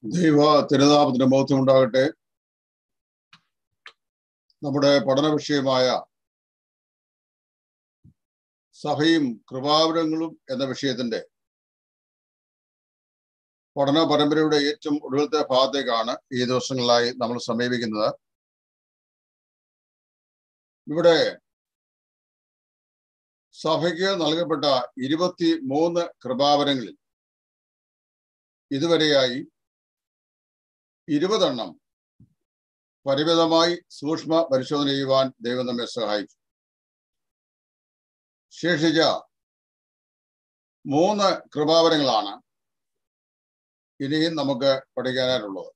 ദൈവ തിരുനാമത്തിന് ബോധ്യം ഉണ്ടാകട്ടെ നമ്മുടെ പഠന വിഷയമായ സഭയും കൃപാവരങ്ങളും എന്ന വിഷയത്തിന്റെ പഠന പരമ്പരയുടെ ഏറ്റവും ഒടുവിലത്തെ ഭാഗത്തേക്കാണ് ഈ ദിവസങ്ങളിലായി നമ്മൾ സമീപിക്കുന്നത് ഇവിടെ സഭയ്ക്ക് നൽകപ്പെട്ട ഇരുപത്തി മൂന്ന് കൃപാവരങ്ങളിൽ ഇതുവരെയായി ഇരുപതെണ്ണം പരിമിതമായി സൂക്ഷ്മ പരിശോധന ചെയ്യുവാൻ ദൈവം നമ്മെ സഹായിച്ചു ശേഷിച്ച മൂന്ന് കൃപാവരങ്ങളാണ് ഇനിയും നമുക്ക് പഠിക്കാനായിട്ടുള്ളത്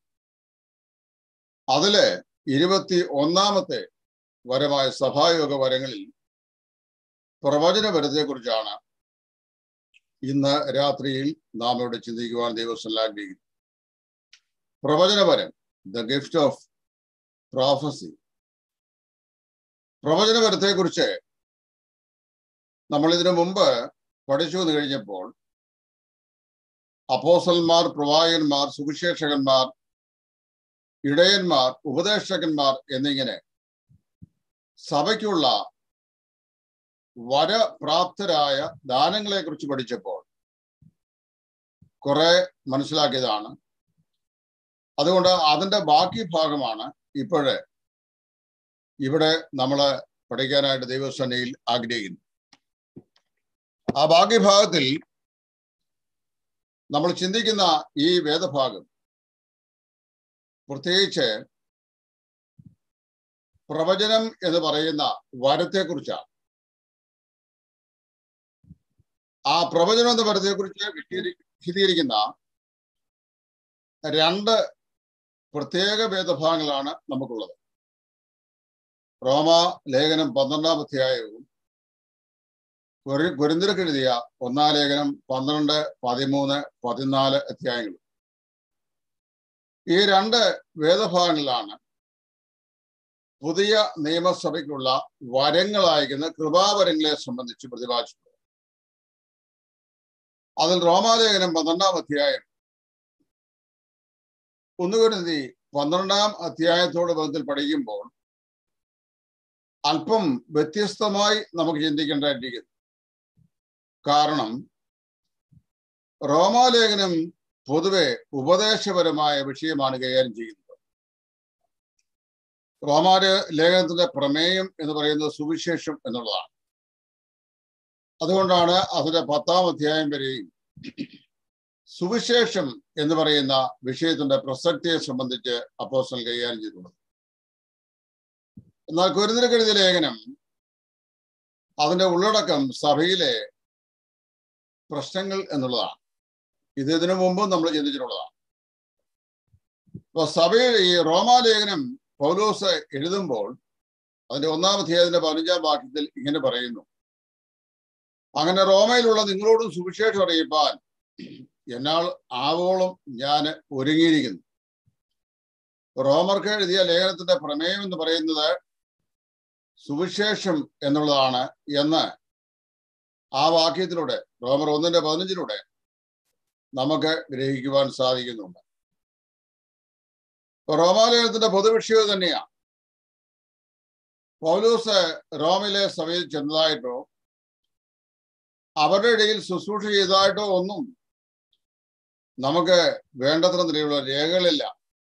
അതില് ഇരുപത്തി ഒന്നാമത്തെ വരമായ സഭായോഗ വരങ്ങളിൽ പ്രവചന വരത്തെ കുറിച്ചാണ് ഇന്ന് രാത്രിയിൽ നാം ഇവിടെ ചിന്തിക്കുവാൻ ദൈവസ്ഥ ആഗ്രഹിക്കുന്നു പ്രവചനപരം ദ ഗിഫ്റ്റ് ഓഫ് പ്രോഫസി പ്രവചനപരത്തെ കുറിച്ച് നമ്മൾ ഇതിനു മുമ്പ് പഠിച്ചു എന്ന് കഴിഞ്ഞപ്പോൾ അപ്പോസന്മാർ പ്രവാചകന്മാർ സുവിശേഷകന്മാർ ഇടയന്മാർ ഉപദേശകന്മാർ എന്നിങ്ങനെ സഭയ്ക്കുള്ള വരപ്രാപ്തരായ ദാനങ്ങളെ കുറിച്ച് പഠിച്ചപ്പോൾ കുറെ മനസ്സിലാക്കിയതാണ് അതുകൊണ്ട് അതിന്റെ ബാക്കി ഭാഗമാണ് ഇപ്പോഴ് ഇവിടെ നമ്മൾ പഠിക്കാനായിട്ട് ദൈവസേനയിൽ ആഗ്രഹിക്കുന്നു ആ ബാക്കി ഭാഗത്തിൽ നമ്മൾ ചിന്തിക്കുന്ന ഈ വേദഭാഗം പ്രത്യേകിച്ച് പ്രവചനം എന്ന് പറയുന്ന വരത്തെക്കുറിച്ചാണ് ആ പ്രവചനം എന്ന വരത്തെക്കുറിച്ച് വിശദീകരിക്കുന്ന രണ്ട് പ്രത്യേക വേദഭാഗങ്ങളാണ് നമുക്കുള്ളത് റോമ ലേഖനം പന്ത്രണ്ടാം അധ്യായവും കുരിന്തിരക്കെഴുതിയ ഒന്നാം ലേഖനം പന്ത്രണ്ട് പതിമൂന്ന് പതിനാല് അധ്യായങ്ങളും ഈ രണ്ട് വേദഭാഗങ്ങളിലാണ് പുതിയ നിയമസഭയ്ക്കുള്ള വരങ്ങളായിരിക്കുന്ന കൃപാവരങ്ങളെ സംബന്ധിച്ച് പ്രതിപാദിച്ചിട്ടുള്ളത് അതിൽ റോമാലേഖനം പന്ത്രണ്ടാം അധ്യായം ഒന്നുകരുതി പന്ത്രണ്ടാം അധ്യായത്തോട് ബന്ധത്തിൽ പഠിക്കുമ്പോൾ അല്പം വ്യത്യസ്തമായി നമുക്ക് ചിന്തിക്കേണ്ടതായിരിക്കുന്നു കാരണം റോമാലേഖനം പൊതുവെ ഉപദേശപരമായ വിഷയമാണ് കൈകാര്യം ചെയ്യുന്നത് റോമാല ലേഖനത്തിന്റെ പ്രമേയം എന്ന് പറയുന്നത് സുവിശേഷം എന്നുള്ളതാണ് അതുകൊണ്ടാണ് അതിന്റെ പത്താം അധ്യായം വരെയും സുവിശേഷം എന്ന് പറയുന്ന വിഷയത്തിന്റെ പ്രസക്തിയെ സംബന്ധിച്ച് അപ്പോസ്റ്റൽ കൈകാര്യം ചെയ്തിട്ടുള്ളത് എന്നാൽ കുരുന്നിരക്കെഴുതിയ ലേഖനം അതിന്റെ ഉള്ളടക്കം സഭയിലെ പ്രശ്നങ്ങൾ എന്നുള്ളതാണ് ഇത് ഇതിനു മുമ്പും നമ്മൾ ചിന്തിച്ചിട്ടുള്ളതാണ് അപ്പൊ സഭയിൽ ഈ റോമാലേഖനം പൗലോസ് എഴുതുമ്പോൾ അതിന്റെ ഒന്നാം അധ്യായത്തിന്റെ പതിനഞ്ചാം വാക്യത്തിൽ ഇങ്ങനെ പറയുന്നു അങ്ങനെ റോമയിലുള്ള നിങ്ങളോടും സുവിശേഷം അറിയിപ്പാൻ എന്നാൽ ആവോളം ഞാൻ ഒരുങ്ങിയിരിക്കുന്നു റോമർക്ക് എഴുതിയ ലേഖനത്തിന്റെ പ്രമേയം എന്ന് പറയുന്നത് സുവിശേഷം എന്നുള്ളതാണ് എന്ന് ആ വാക്യത്തിലൂടെ റോമർ ഒന്നിന്റെ പതിനഞ്ചിലൂടെ നമുക്ക് ഗ്രഹിക്കുവാൻ സാധിക്കുന്നുണ്ട് റോമാലേഖനത്തിന്റെ പൊതുവിഷയം തന്നെയാണ് പൗലൂസ് റോമിലെ സഭയിൽ ചെന്നതായിട്ടോ അവരുടെ ഇടയിൽ ശുശ്രൂഷ ചെയ്തതായിട്ടോ ഒന്നും നമുക്ക് വേണ്ടത്ര നിലയിലുള്ള രേഖകളില്ല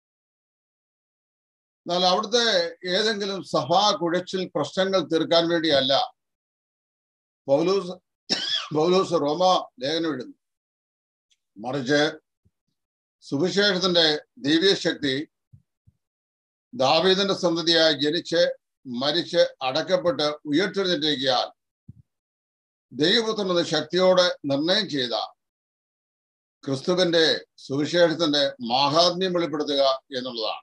എന്നാൽ അവിടുത്തെ ഏതെങ്കിലും സഭാ കുഴച്ചിൽ പ്രശ്നങ്ങൾ തീർക്കാൻ വേണ്ടിയല്ല പൗലൂസ് പൗലൂസ് റോമ ലേഖനം എഴുതുന്നു മറിച്ച് സുവിശേഷത്തിന്റെ ദിവ്യശക്തി ദാവീദിന്റെ സന്തതിയായി ജനിച്ച് മരിച്ച് അടക്കപ്പെട്ട് ഉയർത്തെഴുന്നേറ്റിരിക്കാൻ ദൈവപുത്രനത് ശക്തിയോടെ നിർണയം ചെയ്ത ക്രിസ്തുവിന്റെ സുവിശേഷത്തിന്റെ മാഹാത്മ്യം വെളിപ്പെടുത്തുക എന്നുള്ളതാണ്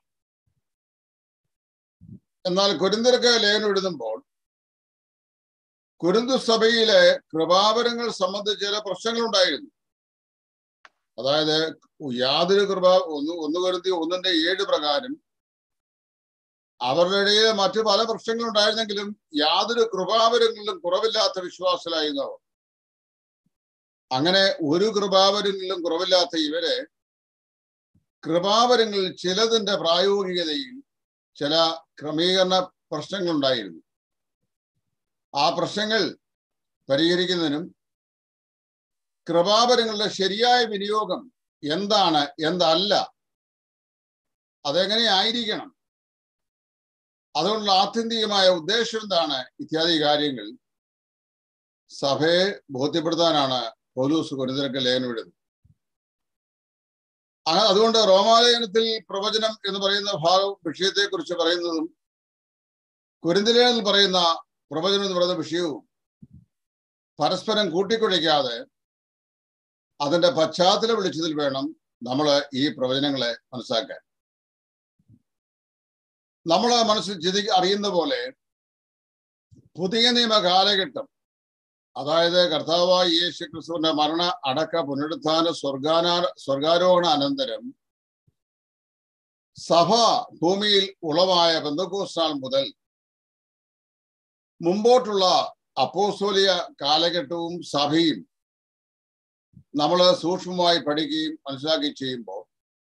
എന്നാൽ കുരുന്തിരക്ക് ലേഖനം എഴുതുമ്പോൾ കുരുന്തു സഭയിലെ കൃപാവരങ്ങൾ സംബന്ധിച്ച് ചില പ്രശ്നങ്ങളുണ്ടായിരുന്നു അതായത് യാതൊരു കൃപ ഒന്ന് ഒന്ന് കരുതി ഒന്നിന്റെ ഏഴ് പ്രകാരം അവരുടെ ഇടയിൽ മറ്റു പല പ്രശ്നങ്ങളുണ്ടായിരുന്നെങ്കിലും യാതൊരു കൃപാവരങ്ങളിലും കുറവില്ലാത്ത വിശ്വാസത്തിലായിരുന്നു അവർ അങ്ങനെ ഒരു കൃപാവരങ്ങളിലും കുറവില്ലാത്ത ഇവരെ കൃപാവരങ്ങളിൽ ചിലതിന്റെ പ്രായോഗികതയിൽ ചില ക്രമീകരണ പ്രശ്നങ്ങളുണ്ടായിരുന്നു ആ പ്രശ്നങ്ങൾ പരിഹരിക്കുന്നതിനും കൃപാവരങ്ങളുടെ ശരിയായ വിനിയോഗം എന്താണ് എന്തല്ല അതെങ്ങനെ ആയിരിക്കണം അതുകൊണ്ടുള്ള ആത്യന്തികമായ ഉദ്ദേശം എന്താണ് ഇത്യാദി കാര്യങ്ങൾ സഭയെ ബോധ്യപ്പെടുത്താനാണ് പൗലൂസ് കൊരിന്തരക്ക് ലേഖനം എഴുതുന്നത് അതുകൊണ്ട് റോമാലേഖനത്തിൽ പ്രവചനം എന്ന് പറയുന്ന ഭാഗം വിഷയത്തെ കുറിച്ച് പറയുന്നതും കുരിന്തലേഖനത്തിൽ പറയുന്ന പ്രവചനം എന്ന് പറയുന്ന വിഷയവും പരസ്പരം കൂട്ടിക്കുഴയ്ക്കാതെ അതിന്റെ പശ്ചാത്തല വെളിച്ചത്തിൽ വേണം നമ്മൾ ഈ പ്രവചനങ്ങളെ മനസ്സിലാക്കാൻ നമ്മൾ മനസ്സിൽ ചിന്തി അറിയുന്ന പോലെ പുതിയ നിയമ കാലഘട്ടം അതായത് കർത്താവായ യേശു ക്രിസ്തുവിന്റെ മരണ അടക്ക പുനരുത്ഥാന സ്വർഗാന സ്വർഗാരോഹണ അനന്തരം സഭ ഭൂമിയിൽ ഉളവായ ബന്ധുക്കോസ്നാൾ മുതൽ മുമ്പോട്ടുള്ള അപ്പോസ്തോലിയ കാലഘട്ടവും സഭയും നമ്മൾ സൂക്ഷ്മമായി പഠിക്കുകയും മനസ്സിലാക്കുകയും ചെയ്യുമ്പോൾ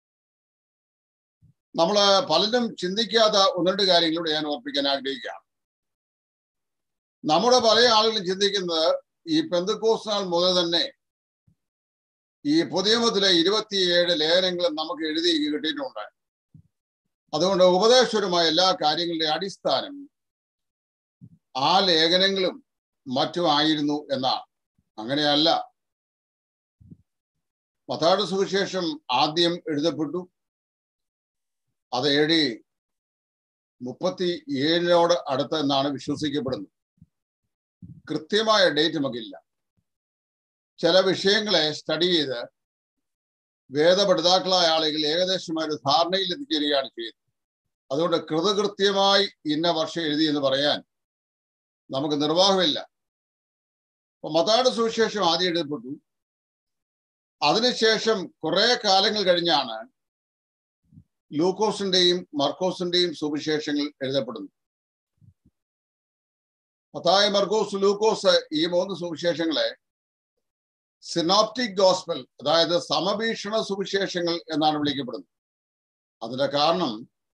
നമ്മൾ പലരും ചിന്തിക്കാത്ത ഒന്ന് രണ്ട് കാര്യങ്ങളോട് ഞാൻ ഓർപ്പിക്കാൻ ആഗ്രഹിക്കുകയാണ് നമ്മുടെ പല ആളുകളും ചിന്തിക്കുന്നത് ഈ പെന്തക്കോസ് നാൾ മുതൽ തന്നെ ഈ പുതിയമത്തിലെ ഇരുപത്തിയേഴ് ലേഖനങ്ങളും നമുക്ക് എഴുതി കിട്ടിയിട്ടുണ്ട് അതുകൊണ്ട് ഉപദേശപരമായ എല്ലാ കാര്യങ്ങളുടെ അടിസ്ഥാനം ആ ലേഖനങ്ങളും മറ്റും ആയിരുന്നു എന്നാണ് അങ്ങനെയല്ല മത്താട് സുവിശേഷം ആദ്യം എഴുതപ്പെട്ടു അത് എ ഡി മുപ്പത്തി ഏഴിനോട് അടുത്ത് എന്നാണ് വിശ്വസിക്കപ്പെടുന്നത് കൃത്യമായ ഡേറ്റ് നമുക്കില്ല ചില വിഷയങ്ങളെ സ്റ്റഡി ചെയ്ത് വേദപഠിതാക്കളായ ആളുകൾ ഏകദേശം ഒരു ധാരണയിൽ എത്തിച്ചേരുകയാണ് ചെയ്യുന്നത് അതുകൊണ്ട് കൃതകൃത്യമായി ഇന്ന വർഷം എഴുതി എന്ന് പറയാൻ നമുക്ക് നിർവാഹമില്ല അപ്പൊ മതാട് സുവിശേഷം ആദ്യം എഴുതപ്പെട്ടു അതിനുശേഷം കുറെ കാലങ്ങൾ കഴിഞ്ഞാണ് ലൂക്കോസിന്റെയും മർക്കോസിന്റെയും സുവിശേഷങ്ങൾ എഴുതപ്പെടുന്നു മത്തായ മർക്കോസ് ലൂക്കോസ് ഈ മൂന്ന് സുവിശേഷങ്ങളെ സിനോപ്റ്റിക് ഗോസ്പൽ അതായത് സമഭീഷണ സുവിശേഷങ്ങൾ എന്നാണ് വിളിക്കപ്പെടുന്നത് അതിന്റെ കാരണം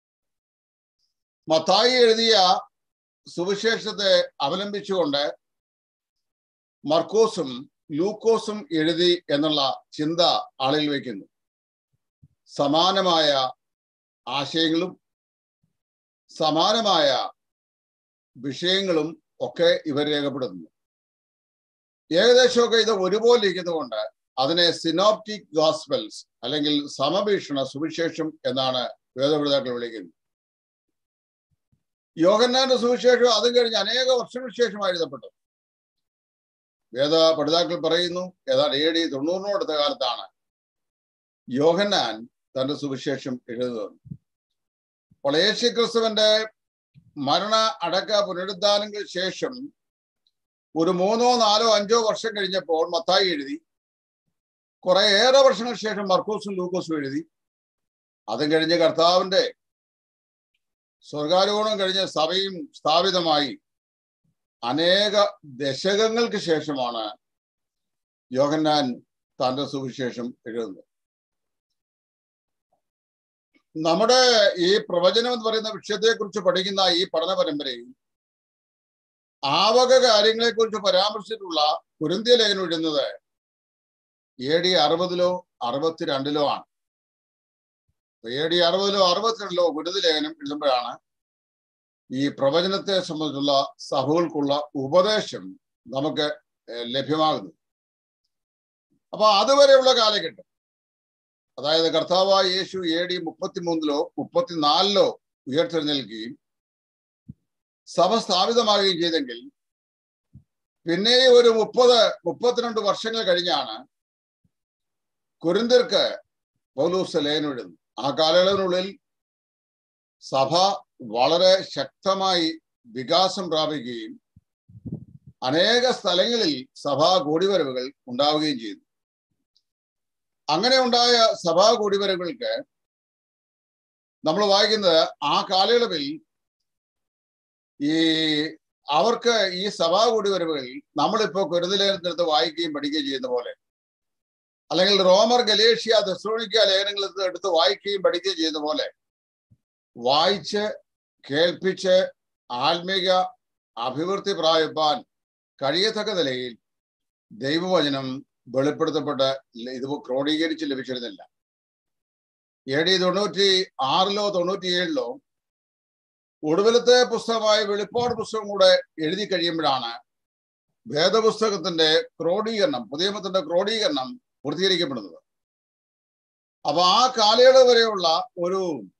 മത്തായി എഴുതിയ സുവിശേഷത്തെ അവലംബിച്ചുകൊണ്ട് മർക്കോസും ലൂക്കോസും എഴുതി എന്നുള്ള ചിന്ത ആളിൽ വയ്ക്കുന്നു സമാനമായ ആശയങ്ങളും സമാനമായ വിഷയങ്ങളും ഒക്കെ ഇവർ രേഖപ്പെടുത്തുന്നു ഏകദേശമൊക്കെ ഇത് ഒരുപോലെ ഇരിക്കുന്നതുകൊണ്ട് അതിനെ സിനോപ്റ്റിക് ഗോസ്പെൽസ് അല്ലെങ്കിൽ സമഭീഷണ സുവിശേഷം എന്നാണ് വേദപഠിതാക്കൾ വിളിക്കുന്നത് യോഹന്നാന്റെ സുവിശേഷം അതും കഴിഞ്ഞ് അനേക വർഷങ്ങൾക്ക് ശേഷം എഴുതപ്പെട്ടു വേദ പഠിതാക്കൾ പറയുന്നു ഏതാണ്ട് എ ഡി തൊണ്ണൂറിനോടടുത്ത കാലത്താണ് യോഹന്നാൻ തന്റെ സുവിശേഷം എഴുതുന്നത് അപ്പോൾ യേശു ക്രിസ്തുവിന്റെ മരണ അടക്ക പുനരുദ്ധാനങ്ങൾക്ക് ശേഷം ഒരു മൂന്നോ നാലോ അഞ്ചോ വർഷം കഴിഞ്ഞപ്പോൾ മത്തായി എഴുതി കുറെ ഏറെ വർഷങ്ങൾക്ക് ശേഷം മർക്കോസും ലൂക്കോസും എഴുതി അതും കഴിഞ്ഞ് കർത്താവിന്റെ സ്വർഗാരോഹണം കഴിഞ്ഞ സഭയും സ്ഥാപിതമായി അനേക ദശകങ്ങൾക്ക് ശേഷമാണ് യോഹന്നാൻ തന്റെ സുവിശേഷം എഴുതുന്നത് നമ്മുടെ ഈ പ്രവചനം എന്ന് പറയുന്ന വിഷയത്തെ കുറിച്ച് പഠിക്കുന്ന ഈ പഠന പരമ്പരയിൽ ആവക കാര്യങ്ങളെ കുറിച്ച് പരാമർശിച്ചിട്ടുള്ള കുരുന്തിയ ലേഖനം എഴുതുന്നത് എ ഡി അറുപതിലോ അറുപത്തിരണ്ടിലോ ആണ് എ ഡി അറുപതിലോ അറുപത്തിരണ്ടിലോ ഗുരുതി ലേഖനം എഴുതുമ്പോഴാണ് ഈ പ്രവചനത്തെ സംബന്ധിച്ചുള്ള സഭകൾക്കുള്ള ഉപദേശം നമുക്ക് ലഭ്യമാകുന്നത് അപ്പൊ അതുവരെയുള്ള കാലഘട്ടം അതായത് കർത്താവായ യേശു എ ഡി മുപ്പത്തിമൂന്നിലോ മുപ്പത്തിനാലിലോ ഉയർത്തെഴുന്നേൽക്കുകയും സഭ സ്ഥാപിതമാകുകയും ചെയ്തെങ്കിൽ പിന്നെ ഒരു മുപ്പത് മുപ്പത്തിരണ്ട് വർഷങ്ങൾ കഴിഞ്ഞാണ് കുരിന്തിർക്ക് പൗലൂസ് ലേഖനം എഴുതുന്നു ആ കാലയളവിനുള്ളിൽ സഭ വളരെ ശക്തമായി വികാസം പ്രാപിക്കുകയും അനേക സ്ഥലങ്ങളിൽ സഭാ കൂടിവരവുകൾ ഉണ്ടാവുകയും ചെയ്തു അങ്ങനെ ഉണ്ടായ സഭാ കൂടിവരവുകൾക്ക് നമ്മൾ വായിക്കുന്നത് ആ കാലയളവിൽ ഈ അവർക്ക് ഈ സഭാ കൂടിവരവുകൾ നമ്മളിപ്പോ കുരുതലേനടുത്ത് വായിക്കുകയും പഠിക്കുകയും ചെയ്യുന്ന പോലെ അല്ലെങ്കിൽ റോമർ ഗലേഷ്യ ദസ്രോണിക്ക ലേഖനങ്ങൾ ഇത് എടുത്ത് വായിക്കുകയും പഠിക്കുകയും ചെയ്യുന്ന പോലെ വായിച്ച് കേൾപ്പിച്ച് ആത്മീക അഭിവൃദ്ധി പ്രാപിപ്പാൻ കഴിയത്തക്ക നിലയിൽ ദൈവവചനം വെളിപ്പെടുത്തപ്പെട്ട് ഇത് ക്രോഡീകരിച്ച് ലഭിച്ചിരുന്നില്ല എ ഡി തൊണ്ണൂറ്റി ആറിലോ തൊണ്ണൂറ്റി ഏഴിലോ ഒടുവിലത്തെ പുസ്തകമായ വെളിപ്പാട് പുസ്തകം കൂടെ എഴുതി കഴിയുമ്പോഴാണ് വേദപുസ്തകത്തിന്റെ ക്രോഡീകരണം പുതിയമത്തിന്റെ ക്രോഡീകരണം പൂർത്തീകരിക്കപ്പെടുന്നത് അപ്പൊ ആ കാലയളവ് വരെയുള്ള ഒരു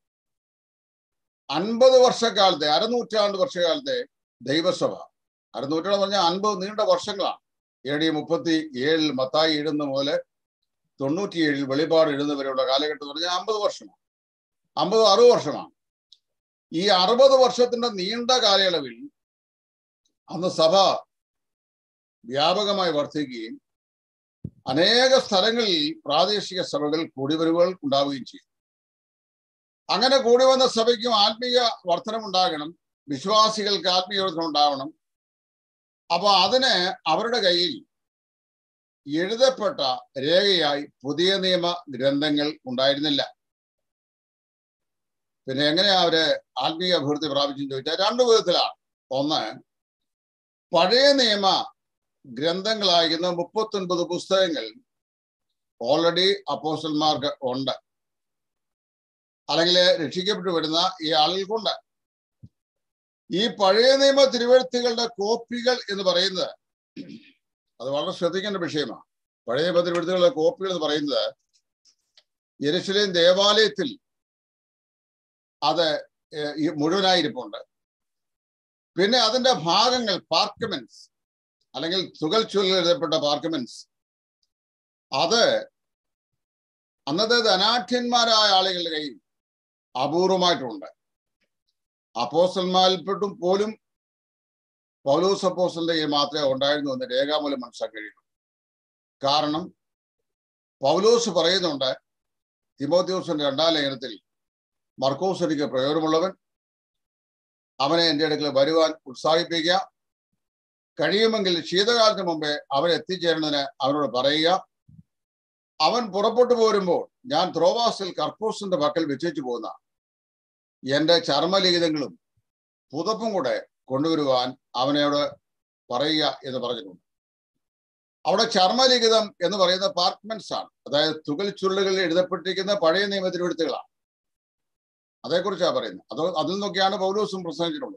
അൻപത് വർഷക്കാലത്തെ അരനൂറ്റാണ്ട് വർഷക്കാലത്തെ ദൈവസഭ അരനൂറ്റാണ്ട് പറഞ്ഞാൽ അൻപത് നീണ്ട വർഷങ്ങളാണ് എ ഡി മുപ്പത്തി ഏഴിൽ മത്തായി ഇടുന്ന മുതൽ തൊണ്ണൂറ്റിയേഴിൽ വെളിപാട് എഴുതുന്ന വരെയുള്ള കാലഘട്ടം എന്ന് പറഞ്ഞാൽ അമ്പത് വർഷമാണ് അമ്പത് അറുപത് വർഷമാണ് ഈ അറുപത് വർഷത്തിന്റെ നീണ്ട കാലയളവിൽ അന്ന് സഭ വ്യാപകമായി വർദ്ധിക്കുകയും അനേക സ്ഥലങ്ങളിൽ പ്രാദേശിക സഭകൾ കൂടിവരവുകൾ ഉണ്ടാവുകയും ചെയ്തു അങ്ങനെ കൂടി വന്ന സഭയ്ക്കും ആത്മീയ വർധനം ഉണ്ടാകണം വിശ്വാസികൾക്ക് ആത്മീയ വർധനം ഉണ്ടാവണം അപ്പൊ അതിന് അവരുടെ കയ്യിൽ എഴുതപ്പെട്ട രേഖയായി പുതിയ നിയമ ഗ്രന്ഥങ്ങൾ ഉണ്ടായിരുന്നില്ല പിന്നെ എങ്ങനെയാ അവര് ആത്മീയ അഭിവൃദ്ധി പ്രാപിച്ചെന്ന് ചോദിച്ചാൽ രണ്ടു വിധത്തിലാണ് ഒന്ന് പഴയ നിയമ ഗ്രന്ഥങ്ങളായിരുന്ന മുപ്പത്തൊൻപത് പുസ്തകങ്ങൾ ഓൾറെഡി അപ്പോസ്റ്റന്മാർക്ക് ഉണ്ട് അല്ലെങ്കിൽ രക്ഷിക്കപ്പെട്ടു വരുന്ന ഈ ആളുകൾക്കുണ്ട് ഈ പഴയ നിയമ തിരുവഴുത്തുകളുടെ കോപ്പികൾ എന്ന് പറയുന്നത് അത് വളരെ ശ്രദ്ധിക്കേണ്ട വിഷയമാണ് പഴയ നിയമ തിരുവഴുത്തുകളുടെ കോപ്പികൾ എന്ന് പറയുന്നത് യെരുശലേം ദേവാലയത്തിൽ അത് ഈ മുഴുവനായിരിപ്പുണ്ട് പിന്നെ അതിന്റെ ഭാഗങ്ങൾ പാർക്കമെന്റ്സ് അല്ലെങ്കിൽ തുകൽ ചൊല്ലിൽ എഴുതപ്പെട്ട പാർക്കമെന്റ്സ് അത് അന്നത്തെ ധനാഠ്യന്മാരായ ആളുകളുടെ കയ്യിൽ അപൂർവമായിട്ടുണ്ട് അപ്പോസ്റ്റന്മാരിൽപ്പെട്ടും പോലും പൗലോസ് അപ്പോസ്റ്റലിന്റെ കയ്യിൽ മാത്രമേ ഉണ്ടായിരുന്നു എന്ന് രേഖാമൂലം മനസ്സിലാക്കാൻ കഴിയുന്നു കാരണം പൗലോസ് പറയുന്നുണ്ട് തിമോത്യോസിന്റെ രണ്ടാം ലേഖനത്തിൽ മർക്കോസ് എനിക്ക് പ്രയോജനമുള്ളവൻ അവനെ എൻ്റെ അടുക്കൽ വരുവാൻ ഉത്സാഹിപ്പിക്കുക കഴിയുമെങ്കിൽ ശീതകാലത്തിന് മുമ്പേ അവൻ എത്തിച്ചേരുന്നതിന് അവനോട് പറയുക അവൻ പുറപ്പെട്ടു പോരുമ്പോൾ ഞാൻ ത്രോവാസിൽ കർപ്പൂസിന്റെ പക്കൽ വെച്ചേച്ചു പോകുന്ന എന്റെ ചർമ്മലിഖിതങ്ങളും പുതപ്പും കൂടെ കൊണ്ടുവരുവാൻ അവനോട് പറയുക എന്ന് പറഞ്ഞിട്ടുണ്ട് അവിടെ ചർമ്മലിഖിതം എന്ന് പറയുന്ന പാർട്ട്മെന്റ്സ് ആണ് അതായത് തുകൽ ചുരുളുകളിൽ എഴുതപ്പെട്ടിരിക്കുന്ന പഴയ നിയമത്തിനെഴുത്തുകളാണ് അതേക്കുറിച്ചാണ് പറയുന്നത് അത് അതിൽ നിന്നൊക്കെയാണ് പൗലോസും പ്രസംഗിച്ചിട്ടുള്ളത്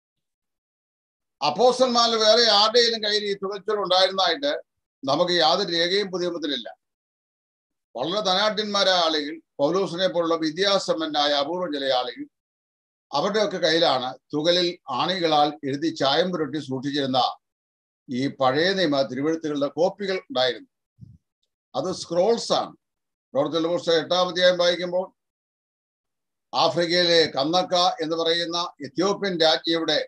അപ്പോസ്റ്റന്മാരിൽ വേറെ ആരുടെയും കയ്യിൽ ഈ തുകച്ചുകൾ ഉണ്ടായിരുന്നതായിട്ട് നമുക്ക് യാതൊരു രേഖയും പുതിയമത്തിലില്ല വളരെ ധനാഢ്യന്മാരായ ആളുകൾ പൗലോസിനെ പോലുള്ള വിദ്യാസമ്പന്നായ അപൂർവം ചില ആളുകൾ അവരുടെയൊക്കെ കയ്യിലാണ് തുകലിൽ ആണികളാൽ എഴുതി ചായം പുരട്ടി സൂക്ഷിച്ചിരുന്ന ഈ പഴയ നിയമ തിരുവഴുത്തുകളുടെ കോപ്പികൾ ഉണ്ടായിരുന്നു അത് സ്ക്രോൾസ് ആണ് പ്രവർത്തന പുസ്തകം എട്ടാം അധ്യായം വായിക്കുമ്പോൾ ആഫ്രിക്കയിലെ കന്നക്ക എന്ന് പറയുന്ന എത്യോപ്യൻ രാജ്യയുടെ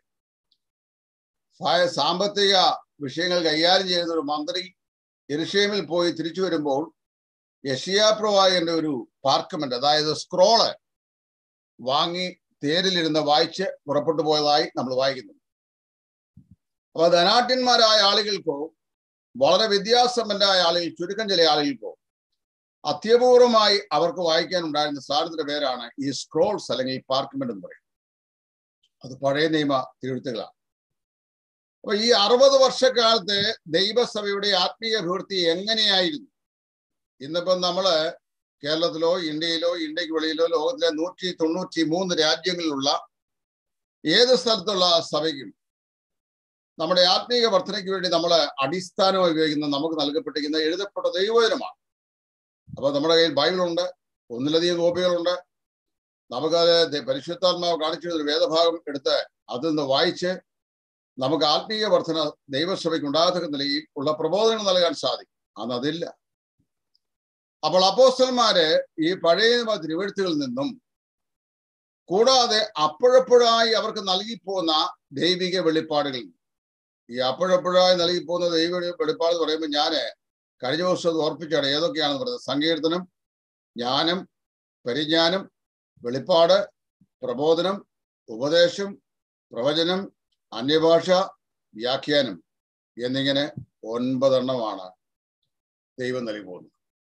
സാമ്പത്തിക വിഷയങ്ങൾ കൈകാര്യം ചെയ്യുന്ന ഒരു മന്ത്രി എരുഷേമിൽ പോയി തിരിച്ചു വരുമ്പോൾ യഷിയാപ്രവായന്റെ ഒരു പാർക്കമെന്റ് അതായത് സ്ക്രോള് വാങ്ങി തേരിലിരുന്ന് വായിച്ച് പുറപ്പെട്ടു പോയതായി നമ്മൾ വായിക്കുന്നു അപ്പൊ ധനാട്യന്മാരായ ആളുകൾക്കോ വളരെ വിദ്യാസമ്പന്നരായ ആളുകൾ ചുരുക്കം ചില ആളുകൾക്കോ അത്യപൂർവമായി അവർക്ക് വായിക്കാൻ ഉണ്ടായിരുന്ന സാധനത്തിന്റെ പേരാണ് ഈ സ്ക്രോൾസ് അല്ലെങ്കിൽ പാർക്കമെന്റ് എന്ന് പറയും അത് പഴയ നിയമ തിരുത്തുകളാണ് അപ്പൊ ഈ അറുപത് വർഷക്കാലത്ത് ദൈവസഭയുടെ ആത്മീയ അഭിവൃദ്ധി എങ്ങനെയായിരുന്നു ഇന്നിപ്പം നമ്മള് കേരളത്തിലോ ഇന്ത്യയിലോ ഇന്ത്യക്ക് വെളിയിലോ ലോകത്തിലെ നൂറ്റി തൊണ്ണൂറ്റി മൂന്ന് രാജ്യങ്ങളിലുള്ള ഏത് സ്ഥലത്തുള്ള സഭയ്ക്കും നമ്മുടെ ആത്മീയ വർധനയ്ക്ക് വേണ്ടി നമ്മൾ അടിസ്ഥാനമായി ഉപയോഗിക്കുന്ന നമുക്ക് നൽകപ്പെട്ടിരിക്കുന്ന എഴുതപ്പെട്ട ദൈവവചനമാണ് അപ്പൊ നമ്മുടെ കയ്യിൽ ബൈബിളുണ്ട് ഒന്നിലധികം കോപ്പികളുണ്ട് നമുക്കത് പരിശുദ്ധാത്മാവ് കാണിച്ചു ഒരു വേദഭാഗം എടുത്ത് അതിൽ നിന്ന് വായിച്ച് നമുക്ക് ആത്മീയ വർധന ദൈവസഭയ്ക്ക് ഉണ്ടാകത്തക്ക നിലയിൽ ഉള്ള പ്രബോധനം നൽകാൻ സാധിക്കും അന്ന് അതില്ല അപ്പോൾ അപ്പോസ്റ്റന്മാര് ഈ പഴയ തിരുവഴുത്തുകളിൽ നിന്നും കൂടാതെ അപ്പോഴപ്പോഴായി അവർക്ക് നൽകിപ്പോകുന്ന ദൈവിക വെളിപ്പാടുകൾ ഈ അപ്പോഴപ്പോഴായി നൽകിപ്പോകുന്ന ദൈവ വെളിപ്പാട് എന്ന് പറയുമ്പോൾ ഞാന് കഴിഞ്ഞ ദിവസം ഓർപ്പിച്ചാണ് ഏതൊക്കെയാണെന്ന് പറയുന്നത് സങ്കീർത്തനം ജ്ഞാനം പരിജ്ഞാനം വെളിപ്പാട് പ്രബോധനം ഉപദേശം പ്രവചനം അന്യഭാഷ വ്യാഖ്യാനം എന്നിങ്ങനെ ഒൻപതെണ്ണമാണ് ദൈവം നൽകി പോകുന്നത്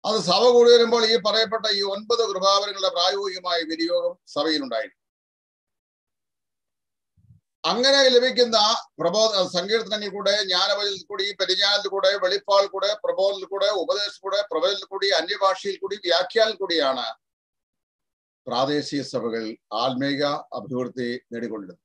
അത് സഭ കൂടി വരുമ്പോൾ ഈ പറയപ്പെട്ട ഈ ഒൻപത് കൃപാവരങ്ങളുടെ പ്രായോഗികമായ വിനിയോഗം സഭയിലുണ്ടായിരുന്നു അങ്ങനെ ലഭിക്കുന്ന പ്രബോ സങ്കീർത്തനങ്ങളിൽ കൂടെ ജ്ഞാനവചനത്തിൽ കൂടി പരിജ്ഞാനത്തിൽ കൂടെ വെളിപ്പാൽ കൂടെ പ്രബോധത്തിൽ കൂടെ ഉപദേശത്തിൽ കൂടെ പ്രവചനത്തിൽ കൂടി അന്യഭാഷയിൽ കൂടി വ്യാഖ്യാനിൽ കൂടിയാണ് പ്രാദേശിക സഭകൾ ആത്മീക അഭിവൃദ്ധി നേടിക്കൊണ്ടിരുന്നത്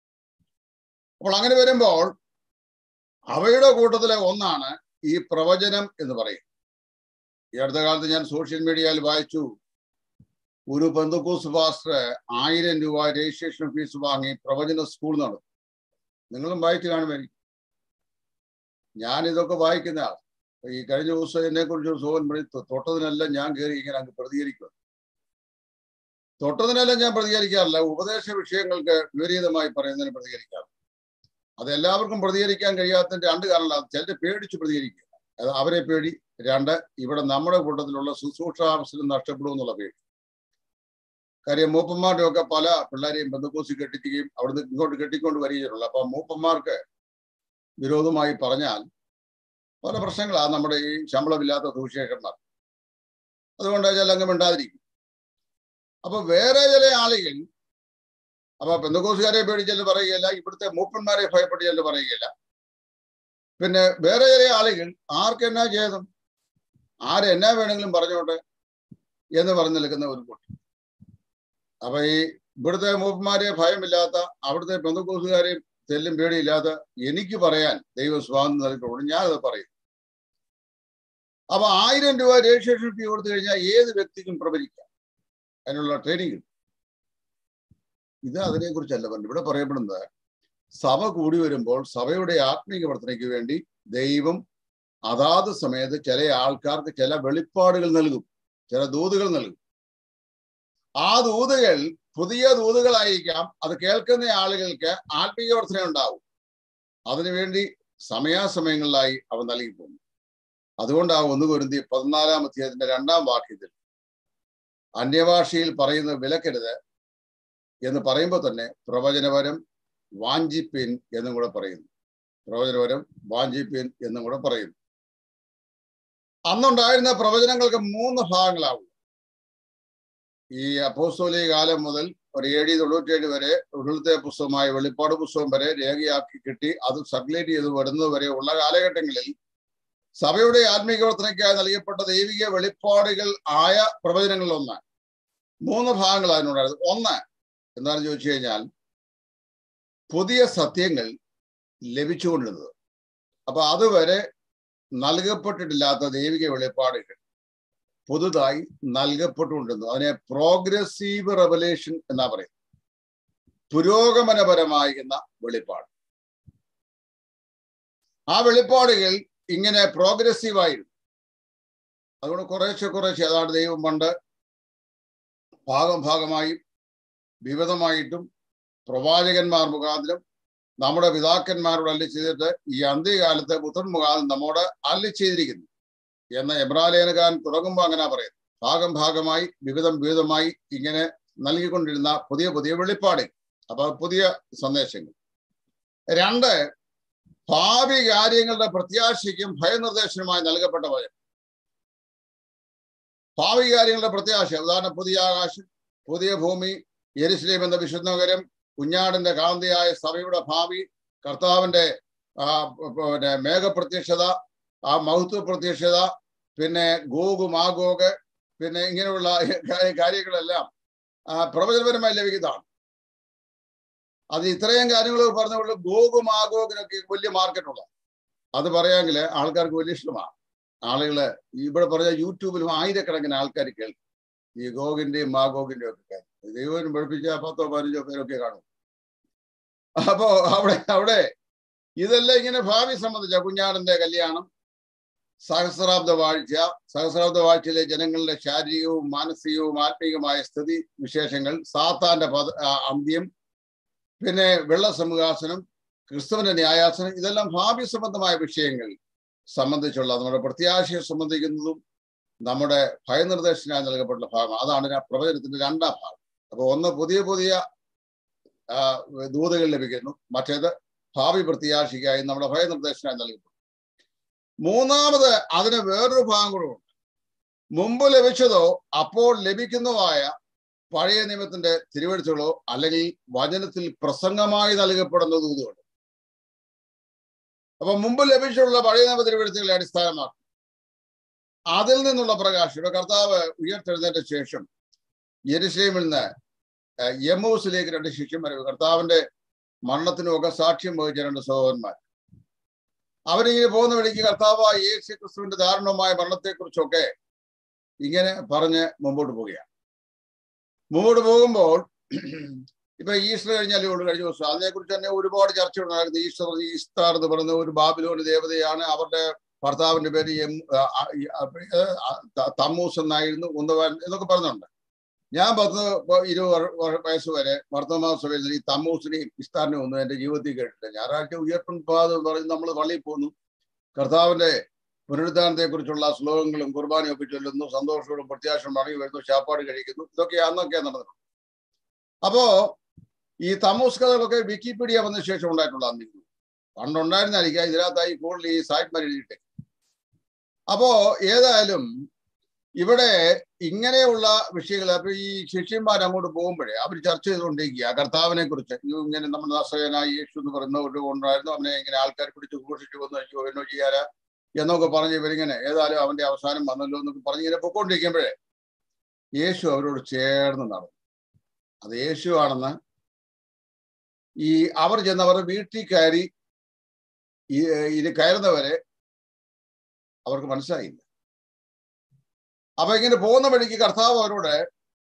അപ്പോൾ അങ്ങനെ വരുമ്പോൾ അവയുടെ കൂട്ടത്തിലെ ഒന്നാണ് ഈ പ്രവചനം എന്ന് പറയും ഈ അടുത്ത കാലത്ത് ഞാൻ സോഷ്യൽ മീഡിയയിൽ വായിച്ചു ഒരു പെന്തക്കൂസ് പാസ്റ്റർ ആയിരം രൂപ രജിസ്ട്രേഷൻ ഫീസ് വാങ്ങി പ്രവചന സ്കൂൾ നടത്തും നിങ്ങളും വായിച്ചു കാണുമായിരിക്കും ഞാൻ ഇതൊക്കെ വായിക്കുന്ന ആൾ ഈ കഴിഞ്ഞ ദിവസം എന്നെ കുറിച്ച് സോഹൻ പറയും തൊട്ടതിനെല്ലാം ഞാൻ കയറി ഇങ്ങനെ അങ്ങ് പ്രതികരിക്കുക തൊട്ടതിനെല്ലാം ഞാൻ പ്രതികരിക്കാറില്ല ഉപദേശ വിഷയങ്ങൾക്ക് വിപരീതമായി പറയുന്നതിന് പ്രതികരിക്കാറ് അത് എല്ലാവർക്കും പ്രതികരിക്കാൻ കഴിയാത്തതിന്റെ രണ്ട് കാരണമാണ് ചിലർ പേടിച്ച് പ്രതികരിക്കുക അത് അവരെ പേടി രണ്ട് ഇവിടെ നമ്മുടെ കൂട്ടത്തിലുള്ള ശുശ്രൂഷാവസരം നഷ്ടപ്പെടും എന്നുള്ള പേടി കാര്യം മൂപ്പന്മാരുടെ ഒക്കെ പല പിള്ളേരെയും ബന്ധുക്കോസി കെട്ടിക്കുകയും അവിടുന്ന് ഇങ്ങോട്ട് കെട്ടിക്കൊണ്ട് വരികയുള്ളൂ അപ്പൊ മൂപ്പന്മാർക്ക് വിരോധമായി പറഞ്ഞാൽ പല പ്രശ്നങ്ങളാണ് നമ്മുടെ ഈ ശമ്പളമില്ലാത്ത സുവിശേഷന്മാർ അതുകൊണ്ട് ചില അങ്ങ് മിണ്ടാതിരിക്കും അപ്പൊ വേറെ ചില ആളുകൾ അപ്പൊ പെന്തക്കോസുകാരെ പേടിച്ചെന്ന് പറയുകയില്ല ഇവിടുത്തെ മൂപ്പന്മാരെ ഭയപ്പെട്ട് ചെന്ന് പറയുകയില്ല പിന്നെ വേറെ ചില ആളുകൾ ആർക്കെന്നാ ചെയ്തും ആരെന്നാ വേണമെങ്കിലും പറഞ്ഞോട്ടെ എന്ന് പറഞ്ഞു നിൽക്കുന്ന ഒരു കൂട്ടം അപ്പൊ ഈ ഇവിടുത്തെ മൂപ്പന്മാരെ ഭയമില്ലാത്ത അവിടുത്തെ പെന്തക്കോസുകാരെയും തെല്ലും പേടിയില്ലാത്ത എനിക്ക് പറയാൻ ദൈവ സ്വാതന്ത്ര്യം നൽകിയിട്ടുള്ളൂ ഞാനത് പറയും അപ്പൊ ആയിരം രൂപ രജിസ്ട്രേഷൻ ഫീ കൊടുത്തു കഴിഞ്ഞാൽ ഏത് വ്യക്തിക്കും പ്രവചിക്കാം അതിനുള്ള ട്രെയിനിങ് ഇത് അതിനെ കുറിച്ചല്ല പറഞ്ഞു ഇവിടെ പറയപ്പെടുന്നത് സഭ കൂടി വരുമ്പോൾ സഭയുടെ ആത്മീയ വർധനയ്ക്ക് വേണ്ടി ദൈവം അതാത് സമയത്ത് ചില ആൾക്കാർക്ക് ചില വെളിപ്പാടുകൾ നൽകും ചില ദൂതുകൾ നൽകും ആ ദൂതുകൾ പുതിയ ദൂതുകളായിരിക്കാം അത് കേൾക്കുന്ന ആളുകൾക്ക് ആത്മീയ വർധന ഉണ്ടാവും അതിനുവേണ്ടി സമയാസമയങ്ങളിലായി അവ നൽകി പോകുന്നു അതുകൊണ്ട് ആ ഒന്ന് പൊരുന്തി പതിനാലാം അധ്യായത്തിന്റെ രണ്ടാം വാക്യത്തിൽ അന്യഭാഷയിൽ പറയുന്ന വിലക്കരുത് എന്ന് പറയുമ്പോൾ തന്നെ പ്രവചനപരം വാഞ്ചിപ്പിൻ എന്നും കൂടെ പറയുന്നു പ്രവചനപരം വാഞ്ചിപ്പിൻ എന്നും കൂടെ പറയുന്നു അന്നുണ്ടായിരുന്ന പ്രവചനങ്ങൾക്ക് മൂന്ന് ഭാഗങ്ങളാവും ഈ അപ്പോസ്തോലി കാലം മുതൽ ഒരു എ ഡി തൊണ്ണൂറ്റേഴ് വരെ ഉരുളത്തെ പുസ്തകമായ വെളിപ്പാട് പുസ്തകം വരെ രേഖയാക്കി കിട്ടി അത് സർക്കുലേറ്റ് ചെയ്ത് വരുന്നത് വരെ ഉള്ള കാലഘട്ടങ്ങളിൽ സഭയുടെ ആത്മീയ പ്രവർത്തനയ്ക്കായി നൽകപ്പെട്ട ദൈവിക വെളിപ്പാടുകൾ ആയ പ്രവചനങ്ങളിൽ ഒന്ന് മൂന്ന് ഭാഗങ്ങൾ അതിനുണ്ടായിരുന്നു ഒന്ന് എന്താണെന്ന് ചോദിച്ചു കഴിഞ്ഞാൽ പുതിയ സത്യങ്ങൾ ലഭിച്ചുകൊണ്ടിരുന്നത് അപ്പൊ അതുവരെ നൽകപ്പെട്ടിട്ടില്ലാത്ത ദൈവിക വെളിപ്പാടുകൾ പുതുതായി നൽകപ്പെട്ടുകൊണ്ടിരുന്നു അതിനെ പ്രോഗ്രസീവ് റെവലേഷൻ എന്നാ പറയുന്നത് പുരോഗമനപരമായിരുന്ന വെളിപ്പാട് ആ വെളിപ്പാടുകൾ ഇങ്ങനെ പ്രോഗ്രസീവ് ആയിരുന്നു അതുകൊണ്ട് കുറേശ്ശെ കുറേശ്ശെ അതാണ് ദൈവം പണ്ട് ഭാഗം ഭാഗമായും വിവിധമായിട്ടും പ്രവാചകന്മാർ മുഖാന്തരം നമ്മുടെ പിതാക്കന്മാരോട് അല്ലി ചെയ്തിട്ട് ഈ അന്ത്യകാലത്ത് പുത്രൻ മുഖാന്തരം നമ്മോട് അല്ലി ചെയ്തിരിക്കുന്നു എന്ന എബ്രാലേനകാരൻ തുടങ്ങുമ്പോൾ അങ്ങനെ പറയുന്നത് ഭാഗം ഭാഗമായി വിവിധം വിവിധമായി ഇങ്ങനെ നൽകിക്കൊണ്ടിരുന്ന പുതിയ പുതിയ വെളിപ്പാട് അപ്പൊ പുതിയ സന്ദേശങ്ങൾ രണ്ട് ഭാവി കാര്യങ്ങളുടെ പ്രത്യാശയ്ക്കും ഭയനിർദ്ദേശനവുമായി നൽകപ്പെട്ട വചനം ഭാവി കാര്യങ്ങളുടെ പ്രത്യാശ ഉദാഹരണം പുതിയ ആകാശം പുതിയ ഭൂമി യെരുസലേം എന്ന വിശുദ്ധ നഗരം കുഞ്ഞാടിന്റെ കാന്തിയായ സഭയുടെ ഭാവി കർത്താവിന്റെ ആ പിന്നെ മേഘപ്രത്യക്ഷത ആ മഹത്വ പ്രത്യക്ഷത പിന്നെ ഗോഗു മാഗോഗ് പിന്നെ ഇങ്ങനെയുള്ള കാര്യങ്ങളെല്ലാം പ്രവചനപരമായി ലഭിക്കുന്നതാണ് അത് ഇത്രയും കാര്യങ്ങൾ പറഞ്ഞുകൊണ്ട് ഗോഗു മാഗോഗിനൊക്കെ വലിയ മാർക്കറ്റുള്ള അത് പറയാമെങ്കിൽ ആൾക്കാർക്ക് വലിയ ഇഷ്ടമാണ് ആളുകള് ഇവിടെ പറഞ്ഞ യൂട്യൂബിലും ആയിരക്കണക്കിന് ആൾക്കാർ കേൾക്കും ഈ ഗോഗിന്റെയും മാഗോഗിന്റെയും ഒക്കെ കാര്യം ദൈവം പഠിപ്പിച്ച പത്തോ പതിനഞ്ചോ പേരൊക്കെ കാണും അപ്പോ അവിടെ അവിടെ ഇതെല്ലാം ഇങ്ങനെ ഭാവി സംബന്ധിച്ച കുഞ്ഞാടിന്റെ കല്യാണം സഹസ്രാബ്ദ വാഴ്ച സഹസ്രാബ്ദ വാഴ്ചയിലെ ജനങ്ങളുടെ ശാരീരികവും മാനസികവും ആത്മീയവുമായ സ്ഥിതി വിശേഷങ്ങൾ സാത്താന്റെ പദ അന്ത്യം പിന്നെ വെള്ള സമൂഹാസനം ക്രിസ്തുവിന്റെ ന്യായാസനം ഇതെല്ലാം ഭാവി സംബന്ധമായ വിഷയങ്ങൾ സംബന്ധിച്ചുള്ള നമ്മുടെ പ്രത്യാശയെ സംബന്ധിക്കുന്നതും നമ്മുടെ ഭയനിർദ്ദേശനായി നൽകപ്പെട്ട ഭാഗം അതാണ് പ്രവചനത്തിന്റെ രണ്ടാം ഭാഗം അപ്പൊ ഒന്ന് പുതിയ പുതിയ ദൂതുകൾ ലഭിക്കുന്നു മറ്റേത് ഭാവി പ്രത്യാശിക്കായി നമ്മുടെ ഭയനിർദ്ദേശനായി നൽകപ്പെട്ടു മൂന്നാമത് അതിന് വേറൊരു ഭാഗം കൂടെ ഉണ്ട് മുമ്പ് ലഭിച്ചതോ അപ്പോൾ ലഭിക്കുന്നതായ പഴയ നിയമത്തിന്റെ തിരുവഴുത്തുകളോ അല്ലെങ്കിൽ വചനത്തിൽ പ്രസംഗമായി നൽകപ്പെടുന്ന ദൂതുകൾ അപ്പൊ മുമ്പ് ലഭിച്ചിട്ടുള്ള പഴയ നിയമ തിരുവഴുത്തുകളെ അടിസ്ഥാനമാക്കി അതിൽ നിന്നുള്ള പ്രകാശം ഇവിടെ കർത്താവ് ഉയർത്തെഴുന്നേറ്റ ശേഷം യെരുശലേമിൽ നിന്ന് യമൂസിലേക്ക് രണ്ട് ശിഷ്യന്മാർ കർത്താവിന്റെ മരണത്തിനുമൊക്കെ സാക്ഷ്യം വഹിച്ച രണ്ട് സഹോദരന്മാർ അവരിങ്ങനെ പോകുന്ന വഴിക്ക് കർത്താവായ യേശു ക്രിസ്തുവിന്റെ ദാരുണമായ മരണത്തെക്കുറിച്ചൊക്കെ ഇങ്ങനെ പറഞ്ഞ് മുമ്പോട്ട് പോവുകയാണ് മുമ്പോട്ട് പോകുമ്പോൾ ഇപ്പൊ ഈസ്റ്റർ കഴിഞ്ഞാലേ ഉള്ളൂ കഴിഞ്ഞ ദിവസം അതിനെക്കുറിച്ച് തന്നെ ഒരുപാട് ചർച്ചകൾ നടക്കുന്നത് ഈസ്റ്റർ ഈസ്താർ എന്ന് പറയുന്ന ഒരു ബാബിലോൺ ദേവതയാണ് അവരുടെ ഭർത്താവിന്റെ പേര് എം തമ്മൂസ് എന്നായിരുന്നു ഉന്നവൻ എന്നൊക്കെ പറഞ്ഞുണ്ട് ഞാൻ പത്ത് ഇരുപത് വയസ്സ് വരെ വർത്തമാന സഭയിൽ ഈ തമ്മൂസിനെയും ഇസ്താറിനെയും ഒന്നും എന്റെ ജീവിതത്തിൽ കേട്ടില്ല ഞായറാഴ്ച ഉയർപ്പൻ പാദം എന്ന് പറഞ്ഞ് നമ്മൾ പള്ളിയിൽ പോകുന്നു കർത്താവിന്റെ പുനരുദ്ധാനത്തെ കുറിച്ചുള്ള ശ്ലോകങ്ങളും കുർബാനയും ഒക്കെ ചൊല്ലുന്നു സന്തോഷവും പ്രത്യാശയും മടങ്ങി വരുന്നു ശാപ്പാട് കഴിക്കുന്നു ഇതൊക്കെ അന്നൊക്കെ നടന്നിട്ടുണ്ട് അപ്പോ ഈ തമൂസ് കഥകളൊക്കെ വിക്കിപീഡിയ വന്ന ശേഷം ഉണ്ടായിട്ടുള്ള അന്നിരുന്നു പണ്ടുണ്ടായിരുന്നായിരിക്കാം ഇതിനകത്തായി കൂടുതൽ ഈ സായിപ്മാർ എഴുതിയിട്ട് അപ്പോ ഏതായാലും ഇവിടെ ഇങ്ങനെയുള്ള വിഷയങ്ങൾ അപ്പൊ ഈ ശിഷ്യന്മാർ അങ്ങോട്ട് പോകുമ്പോഴേ അവർ ചർച്ച ചെയ്തുകൊണ്ടിരിക്കുക കർത്താവിനെ കുറിച്ച് ഇങ്ങനെ നമ്മുടെ നസകനായ യേശു എന്ന് പറയുന്ന ഒരു ഉണ്ടായിരുന്നു അവനെ ഇങ്ങനെ ആൾക്കാർ പിടിച്ച് ഘോഷിച്ചു വന്നു അയ്യോ എന്നോ ചെയ്യാര എന്നൊക്കെ പറഞ്ഞ് ഇവരിങ്ങനെ ഏതായാലും അവന്റെ അവസാനം വന്നല്ലോ എന്നൊക്കെ പറഞ്ഞ് ഇങ്ങനെ പൊക്കോണ്ടിരിക്കുമ്പോഴേ യേശു അവരോട് ചേർന്ന് നടന്നു അത് യേശു ആണെന്ന് ഈ അവർ ചെന്ന് അവരുടെ വീട്ടിൽ കയറി ഇത് കയറുന്നവരെ അവർക്ക് മനസ്സിലായില്ല അപ്പൊ ഇങ്ങനെ പോകുന്ന വഴിക്ക് കർത്താവ് അവരോട്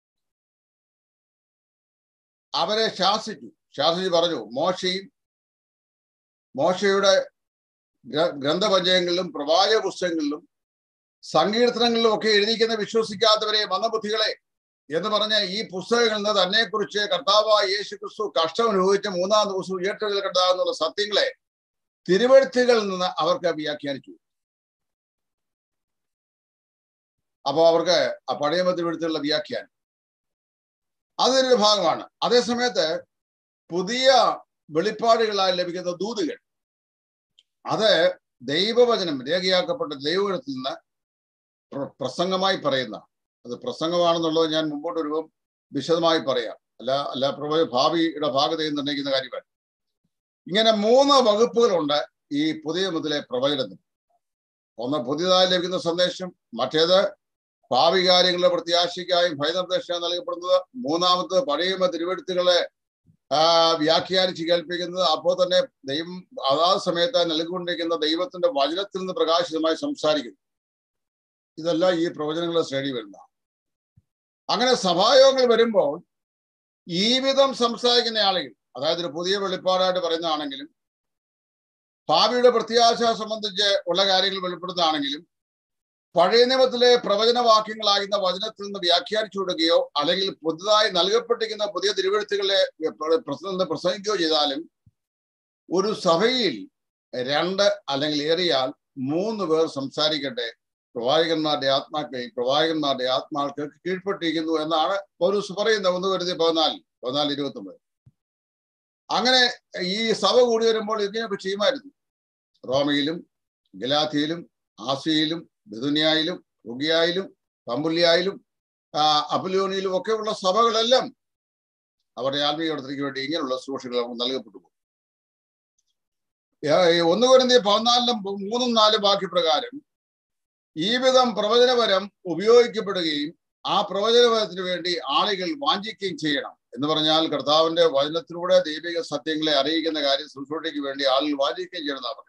അവരെ ശാസിച്ചു ശാസിച്ച് പറഞ്ഞു മോശയും മോശയുടെ ഗ്രന്ഥപഞ്ചയങ്ങളിലും പ്രവാചക പുസ്തകങ്ങളിലും സങ്കീർത്തനങ്ങളിലും ഒക്കെ എഴുതിക്കുന്ന വിശ്വസിക്കാത്തവരെ മന്ദബുദ്ധികളെ എന്ന് പറഞ്ഞ ഈ പുസ്തകങ്ങളിൽ നിന്ന് തന്നെ കുറിച്ച് കർത്താവായ യേശു ക്രിസ്തു കഷ്ടം അനുഭവിച്ച മൂന്നാം ദിവസം ഉയർത്തെഴുതൽ കണ്ടാകുന്നുള്ള സത്യങ്ങളെ തിരുവഴുത്തുകളിൽ നിന്ന് അവർക്ക് വ്യാഖ്യാനിച്ചു അപ്പോൾ അവർക്ക് ആ പഴയ തിരുവഴുത്തുകളുടെ വ്യാഖ്യാനം അതിൻ്റെ ഭാഗമാണ് അതേസമയത്ത് പുതിയ വെളിപ്പാടുകളായി ലഭിക്കുന്ന ദൂതുകൾ അത് ദൈവവചനം രേഖയാക്കപ്പെട്ട ദൈവവചനത്തിൽ നിന്ന് പ്രസംഗമായി പറയുന്ന അത് പ്രസംഗമാണെന്നുള്ളത് ഞാൻ മുമ്പോട്ട് വരുമ്പം വിശദമായി പറയാം അല്ല അല്ല പ്രവച ഭാവിയുടെ ഭാഗതയിൽ നിർണ്ണയിക്കുന്ന കാര്യമാണ് ഇങ്ങനെ മൂന്ന് വകുപ്പുകളുണ്ട് ഈ പുതിയ മുതലെ പ്രവചനത്തിന് ഒന്ന് പുതിയതായി ലഭിക്കുന്ന സന്ദേശം മറ്റേത് ഭാവി കാര്യങ്ങളുടെ പ്രത്യാശയ്ക്കായും ഭയനിർദ്ദേശം നൽകപ്പെടുന്നത് മൂന്നാമത് പഴയ തിരുവെടുത്തുകളെ വ്യാഖ്യാനിച്ച് കേൾപ്പിക്കുന്നത് അപ്പോൾ തന്നെ ദൈവം അതാത് സമയത്ത് നൽകിക്കൊണ്ടിരിക്കുന്ന ദൈവത്തിന്റെ വചനത്തിൽ നിന്ന് പ്രകാശിതമായി സംസാരിക്കുന്നു ഇതെല്ലാം ഈ പ്രവചനങ്ങളുടെ ശ്രേണി വരുന്ന അങ്ങനെ സഭായോഗങ്ങൾ വരുമ്പോൾ ഈ വിധം സംസാരിക്കുന്ന ആളുകൾ അതായത് ഒരു പുതിയ വെളിപ്പാടായിട്ട് പറയുന്നതാണെങ്കിലും ഭാവിയുടെ പ്രത്യാശ സംബന്ധിച്ച് ഉള്ള കാര്യങ്ങൾ വെളിപ്പെടുന്നതാണെങ്കിലും പഴയ നിയമത്തിലെ പ്രവചനവാക്യങ്ങളാകുന്ന വചനത്തിൽ നിന്ന് വ്യാഖ്യാനിച്ചു കൊടുക്കുകയോ അല്ലെങ്കിൽ പുതുതായി നൽകപ്പെട്ടിരിക്കുന്ന പുതിയ തിരുവഴുത്തുകളെ പ്രസംഗം പ്രസംഗിക്കുകയോ ചെയ്താലും ഒരു സഭയിൽ രണ്ട് അല്ലെങ്കിൽ ഏറിയാൽ മൂന്ന് പേർ സംസാരിക്കട്ടെ പ്രവാചകന്മാരുടെ ആത്മാക്കൾ പ്രവാചകന്മാരുടെ ആത്മാക്കൾക്ക് കീഴ്പ്പെട്ടിരിക്കുന്നു എന്നാണ് പൗരൂസ് പറയുന്നത് ഒന്ന് കരുതി പതിനാല് പതിനാല് ഇരുപത്തി ഒമ്പത് അങ്ങനെ ഈ സഭ കൂടി വരുമ്പോൾ ഇതിനൊക്കെ ചെയ്യുമായിരുന്നു റോമയിലും ഗലാത്തിയിലും ആസിയയിലും ബിദുനിയായാലും റുഗിയായാലും പമ്പുല്ലിയായാലും അപലോണിയിലും ഒക്കെ ഉള്ള സഭകളെല്ലാം അവരുടെ ആത്മീയത്തിന് വേണ്ടി ഇങ്ങനെയുള്ള ശുശ്രൂഷകൾ അവർക്ക് നൽകപ്പെട്ടു പോകും ഒന്ന് കുരുന്തി പതിനാലിലും മൂന്നും നാലും വാക്യ പ്രകാരം ഈ വിധം പ്രവചനപരം ഉപയോഗിക്കപ്പെടുകയും ആ പ്രവചനപരത്തിന് വേണ്ടി ആളുകൾ വാഞ്ചിക്കുകയും ചെയ്യണം എന്ന് പറഞ്ഞാൽ കർത്താവിന്റെ വചനത്തിലൂടെ ദൈവിക സത്യങ്ങളെ അറിയിക്കുന്ന കാര്യം ശുശ്രൂഷയ്ക്ക് വേണ്ടി ആളുകൾ വാഞ്ചിക്കുകയും ചെയ്യണം എന്നാണ്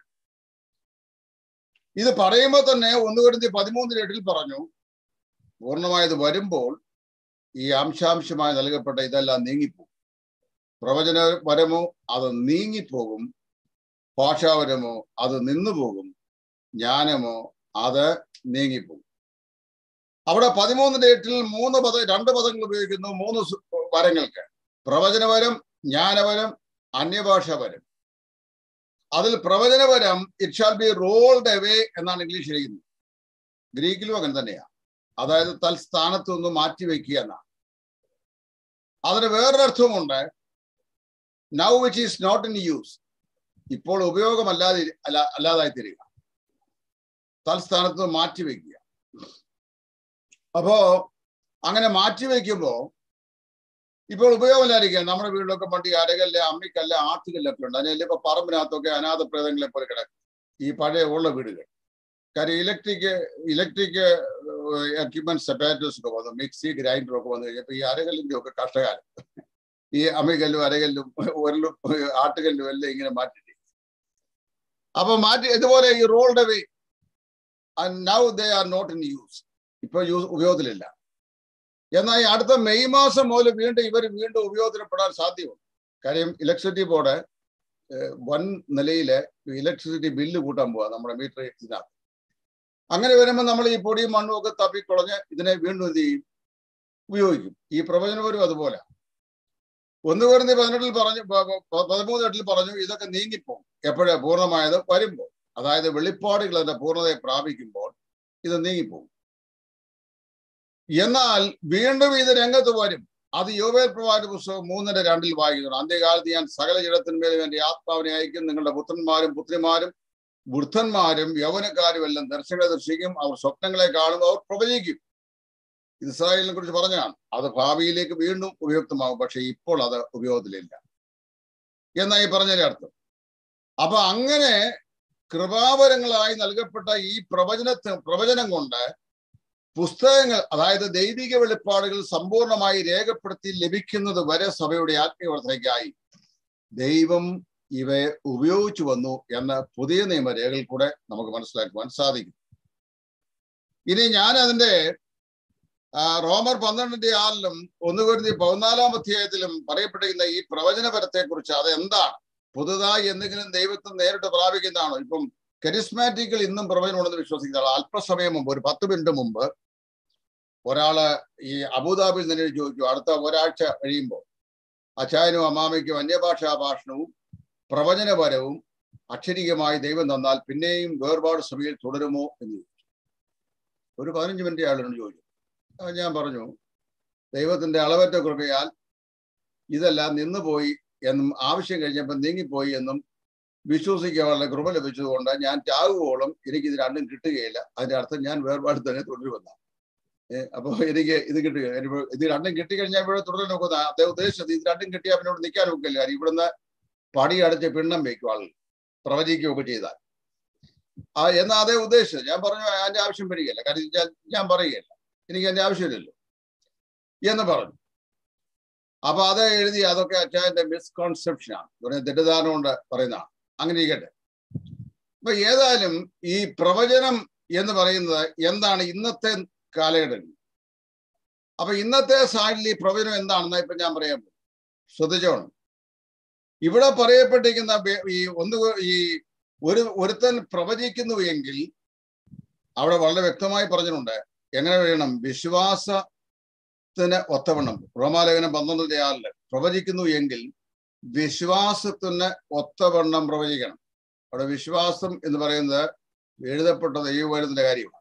ഇത് പറയുമ്പോൾ തന്നെ ഒന്ന് വരുന്ന പതിമൂന്ന് എട്ടിൽ പറഞ്ഞു പൂർണ്ണമായത് വരുമ്പോൾ ഈ അംശാംശമായി നൽകപ്പെട്ട ഇതെല്ലാം നീങ്ങിപ്പോകും പ്രവചന വരമോ അത് നീങ്ങിപ്പോകും ഭാഷാവരമോ അത് നിന്നുപോകും ജ്ഞാനമോ അത് നീങ്ങിപ്പോകും അവിടെ പതിമൂന്നിന്റെ എട്ടിൽ മൂന്ന് പദ രണ്ട് പദങ്ങൾ ഉപയോഗിക്കുന്നു മൂന്ന് വരങ്ങൾക്ക് പ്രവചനവരം ജ്ഞാനവരം അന്യഭാഷാവരം അതിൽ പ്രവചനപരം it shall be rolled away എന്നാണ് ഇംഗ്ലീഷ് എഴുതുന്നത് ഗ്രീക്കിലും അങ്ങനെ തന്നെയാണ് അതായത് തൽസ്ഥാനത്ത് നിന്ന് മാറ്റി വെക്കുക എന്നാണ് അതിന് വേറൊരർത്ഥമുണ്ട് now which is not in use ഇപ്പോൾ ഉപയോഗമല്ലാതെ അല്ല അല്ലാതായി തരിക തൽസ്ഥാനത്ത് നിന്ന് മാറ്റി വെക്കുക അപ്പോ അങ്ങനെ മാറ്റി വയ്ക്കുമ്പോ ഇപ്പോൾ ഉപയോഗമില്ലായിരിക്കാം നമ്മുടെ വീട്ടിലൊക്കെ പണ്ട് ഈ അരകല്ല് അമ്മിക്കല്ല് ആട്ടുകല്ലൊക്കെ ഉണ്ട് അതിൽ ഇപ്പൊ പറമ്പിനകത്തൊക്കെ അനാഥ പ്രേതങ്ങളെ പോലെ കിടക്കും ഈ പഴയ ഉള്ള വീടുകൾ കാര്യം ഇലക്ട്രിക് ഇലക്ട്രിക് എക്യുപ്മെന്റ് സെപ്പറേറ്റേഴ്സ് ഒക്കെ വന്നു മിക്സി ഗ്രൈൻഡർ ഒക്കെ വന്നു കഴിഞ്ഞപ്പോൾ ഈ അരകല്ലിന്റെ ഒക്കെ കഷ്ടകാലം ഈ അമ്മിക്കല്ലും അരകല്ലും ഉരലും ആട്ടുകല്ലും എല്ലാം ഇങ്ങനെ മാറ്റിട്ട് അപ്പൊ മാറ്റി ഇതുപോലെ ഈ rolled way now they are not in use ഇപ്പൊ യൂസ് ഉപയോഗത്തിലില്ല എന്നാൽ ഈ അടുത്ത മെയ് മാസം മുതൽ വീണ്ടും ഇവർ വീണ്ടും ഉപയോഗത്തിൽപ്പെടാൻ സാധ്യമുണ്ട് കാര്യം ഇലക്ട്രിസിറ്റി ബോർഡ് വൻ നിലയില് ഇലക്ട്രിസിറ്റി ബില്ല് കൂട്ടാൻ പോവാ നമ്മുടെ മീറ്റർ ഇതിനകത്ത് അങ്ങനെ വരുമ്പോൾ നമ്മൾ ഈ പൊടിയും മണ്ണും ഒക്കെ തപ്പിക്കുളഞ്ഞ് ഇതിനെ വീണ്ടും എന്ത് ചെയ്യും ഉപയോഗിക്കും ഈ പ്രവചനപരം അതുപോലെ ഒന്ന് വരുന്ന പതിനെട്ടിൽ പറഞ്ഞു പതിമൂന്ന് എട്ടിൽ പറഞ്ഞു ഇതൊക്കെ നീങ്ങിപ്പോകും എപ്പോഴാ പൂർണ്ണമായത് വരുമ്പോൾ അതായത് വെളിപ്പാടുകൾ അതിന്റെ പൂർണ്ണതയെ പ്രാപിക്കുമ്പോൾ ഇത് നീങ്ങിപ്പോകും എന്നാൽ വീണ്ടും ഇത് രംഗത്ത് വരും അത് യോവേൽ പ്രവാചക പുസ്തകം മൂന്നിന്റെ രണ്ടിൽ വായിക്കുന്നു അന്ത്യകാലത്ത് ഞാൻ സകല ജഡത്തിന്മേലും എന്റെ ആത്മാവിനെ അയക്കും നിങ്ങളുടെ പുത്രന്മാരും പുത്രിമാരും വൃദ്ധന്മാരും യൗവനക്കാരും എല്ലാം ദർശനങ്ങളെ ദർശിക്കും അവർ സ്വപ്നങ്ങളെ കാണും അവർ പ്രവചിക്കും ഇസ്രായേലിനെ കുറിച്ച് പറഞ്ഞാണ് അത് ഭാവിയിലേക്ക് വീണ്ടും ഉപയുക്തമാകും പക്ഷെ ഇപ്പോൾ അത് ഉപയോഗത്തിലില്ല എന്നായി പറഞ്ഞതിന്റെ അർത്ഥം അപ്പൊ അങ്ങനെ കൃപാവരങ്ങളായി നൽകപ്പെട്ട ഈ പ്രവചനത്തെ പ്രവചനം കൊണ്ട് പുസ്തകങ്ങൾ അതായത് ദൈവിക വെളിപ്പാടുകൾ സമ്പൂർണമായി രേഖപ്പെടുത്തി ലഭിക്കുന്നത് വരെ സഭയുടെ ആത്മീയവർദ്ധനയ്ക്കായി ദൈവം ഇവയെ ഉപയോഗിച്ചു വന്നു എന്ന പുതിയ നിയമരേഖകൾ കൂടെ നമുക്ക് മനസ്സിലാക്കുവാൻ സാധിക്കും ഇനി ഞാൻ അതിന്റെ റോമർ പന്ത്രണ്ടിന്റെ ആറിലും ഒന്നുകുരുതി പതിനാലാം അധ്യായത്തിലും പറയപ്പെട്ടിരിക്കുന്ന ഈ പ്രവചനപരത്തെ കുറിച്ച് അത് എന്താണ് പുതുതായി എന്തെങ്കിലും ദൈവത്തെ നേരിട്ട് പ്രാപിക്കുന്നതാണോ ഇപ്പം കരിസ്മാറ്റിക്കൽ ഇന്നും പ്രവചനമുണ്ടെന്ന് വിശ്വസിക്കുന്ന അല്പസമയം മുമ്പ് ഒരു പത്ത് മിനിറ്റ് മുമ്പ് ഒരാള് ഈ അബുദാബിയിൽ നിന്ന് ചോദിച്ചു അടുത്ത ഒരാഴ്ച കഴിയുമ്പോൾ അച്ചായനും അമ്മാമയ്ക്കും അന്യഭാഷാ ഭാഷണവും പ്രവചനപരവും അക്ഷരികമായി ദൈവം തന്നാൽ പിന്നെയും വേർപാട് സഭയിൽ തുടരുമോ എന്ന് ചോദിച്ചു ഒരു പതിനഞ്ച് മിനിറ്റ് അയാളോട് ചോദിച്ചു ഞാൻ പറഞ്ഞു ദൈവത്തിന്റെ അളവറ്റ കൃപയാൽ ഇതെല്ലാം നിന്നുപോയി എന്നും ആവശ്യം കഴിഞ്ഞപ്പോൾ നീങ്ങിപ്പോയി എന്നും വിശ്വസിക്കാനുള്ള കൃപ ലഭിച്ചതുകൊണ്ട് ഞാൻ ചാകുവോളം എനിക്ക് ഇത് രണ്ടും കിട്ടുകയില്ല അതിന്റെ അർത്ഥം ഞാൻ വേർപാട് തന്നെ തുടരുമെന്നാണ് അപ്പൊ എനിക്ക് ഇത് കിട്ടുക ഇത് രണ്ടും കിട്ടിക്കഴിഞ്ഞാൽ ഇവിടെ തുടരാൻ നോക്കുന്ന അദ്ദേഹം ഉദ്ദേശിച്ചത് ഇത് രണ്ടും കിട്ടിയാൽ പിന്നെ ഇവിടെ നിൽക്കാൻ നോക്കില്ല കാര്യം ഇവിടുന്ന് പടി അടച്ച് പിണ്ണം വയ്ക്കും ആളുകൾ പ്രവചിക്കുകയൊക്കെ ചെയ്താൽ ആ എന്നാ അതേ ഉദ്ദേശിച്ചത് ഞാൻ പറഞ്ഞു അതിന്റെ ആവശ്യം വരികയില്ല കാര്യം ഞാൻ ഞാൻ പറയുകയില്ല എനിക്ക് അതിന്റെ ആവശ്യമില്ലല്ലോ എന്ന് പറഞ്ഞു അപ്പൊ അത് എഴുതി അതൊക്കെ അച്ഛൻ്റെ മിസ്കോൺസെപ്ഷനാണ് തെറ്റിദ്ധാരണ കൊണ്ട് പറയുന്നതാണ് അങ്ങനെ ഇരിക്കട്ടെ അപ്പൊ ഏതായാലും ഈ പ്രവചനം എന്ന് പറയുന്നത് എന്താണ് ഇന്നത്തെ കാലഘട്ടം അപ്പൊ ഇന്നത്തെ സാഹചര്യം ഈ പ്രവചനം എന്താണെന്ന് ഇപ്പൊ ഞാൻ പറയാൻ പോകും ശ്രദ്ധിച്ചോണം ഇവിടെ പറയപ്പെട്ടിരിക്കുന്ന ഈ ഒന്ന് ഈ ഒരു ഒരുത്തൻ പ്രവചിക്കുന്നു എങ്കിൽ അവിടെ വളരെ വ്യക്തമായി പറഞ്ഞിട്ടുണ്ട് എങ്ങനെ വേണം വിശ്വാസത്തിന് ഒത്തവണ്ണം റോമാലേഖനം പന്ത്രണ്ടിന്റെ ആറില് പ്രവചിക്കുന്നു എങ്കിൽ വിശ്വാസത്തിന് ഒത്തവണ്ണം പ്രവചിക്കണം അവിടെ വിശ്വാസം എന്ന് പറയുന്നത് എഴുതപ്പെട്ട ദൈവവചനത്തിന്റെ കാര്യമാണ്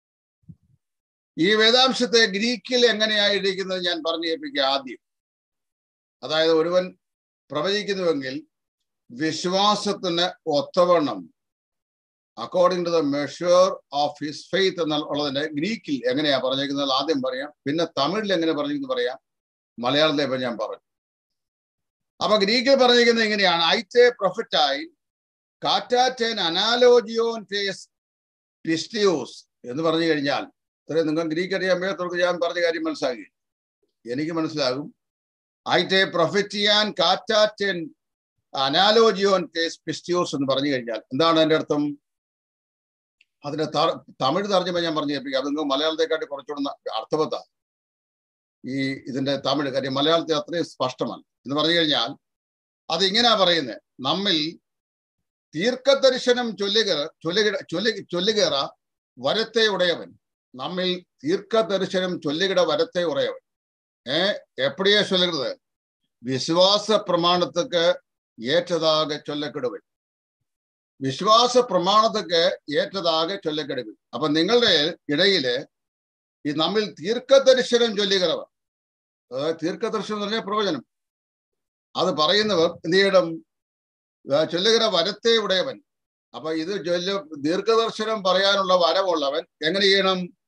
ഈ വേദാംശത്തെ ഗ്രീക്കിൽ എങ്ങനെയായിരിക്കുന്നത് ഞാൻ പറഞ്ഞു കേൾപ്പിക്കുക ആദ്യം അതായത് ഒരുവൻ പ്രവചിക്കുന്നുവെങ്കിൽ വിശ്വാസത്തിന് ഒത്തവണ്ണം according to the measure of his faith എന്നുള്ളതിന്റെ ഗ്രീക്കിൽ എങ്ങനെയാ പറഞ്ഞിരിക്കുന്നത് ആദ്യം പറയാം പിന്നെ തമിഴിൽ എങ്ങനെ പറഞ്ഞിരിക്കുന്നു പറയാം മലയാളത്തെ ഇപ്പൊ ഞാൻ പറഞ്ഞു അപ്പൊ ഗ്രീക്കിൽ പറഞ്ഞിരിക്കുന്നത് എങ്ങനെയാണ് ഐറ്റെ പ്രൊഫറ്റായി കാറ്റാറ്റേൻ അനാലോജിയോൻ ടേസ് പിസ്റ്റിയോസ് എന്ന് പറഞ്ഞു കഴിഞ്ഞാൽ ഇത്രയും നിങ്ങൾ ഗ്രീക്ക് അറിയാൻ മേലത്തോർക്ക് ഞാൻ പറഞ്ഞ കാര്യം മനസ്സിലാക്കി എനിക്ക് മനസ്സിലാകും ഐറ്റെ പ്രൊഫറ്റിയാൻ കാറ്റാറ്റേൻ അനാലോജിയോൻ ടേസ് പിസ്റ്റിയോസ് എന്ന് പറഞ്ഞു കഴിഞ്ഞാൽ എന്താണ് അതിന്റെ അർത്ഥം അതിന്റെ തമിഴ് തർജ്ജമ ഞാൻ പറഞ്ഞു കേൾപ്പിക്കാം അത് നിങ്ങൾ മലയാളത്തെക്കാട്ടി കുറച്ചുകൂടെ അർത്ഥവത്താണ് ഈ ഇതിന്റെ തമിഴ് കാര്യം മലയാളത്തിൽ അത്രയും സ്പഷ്ടമാണ് എന്ന് പറഞ്ഞു കഴിഞ്ഞാൽ അത് ഇങ്ങനെയാ പറയുന്നത് നമ്മിൽ ദീർഘദർശനം ചൊല്ലുക ചൊല്ലുക ചൊല്ലു ചൊല്ലുകേറ വരത്തെ ഉടയവൻ നമ്മിൽ ദീർഘദർശനം ചൊല്ലുകിട വരത്തെ ഉടയവൻ ഏ എപ്പടിയാ ചൊല്ലുகிறது വിശ്വാസ പ്രമാണத்துக்கு ஏற்றதாக சொல்லக்கிடுവൻ വിശ്വാസ പ്രമാണத்துக்கு ഏറ്റதாக ചൊല്ലക്കിടുവൻ അപ്പൊ നിങ്ങളുടെ ഇടയില് ഈ നമ്മിൽ ദീർഘദർശനം ചൊല്ലുகிறവർ അതായത് ദീർഘദർശനം എന്ന് പറഞ്ഞാൽ പ്രവചനം അത് പറയുന്നവർ എന്ത് ചെയ്യണം ചൊല്ലുകിற വരത്തെ ഉടയവൻ അപ്പൊ ഇത് ചൊല്ല ദീർഘദർശനം പറയാനുള്ള വരമുള്ളവൻ എങ്ങനെ ചെയ്യണം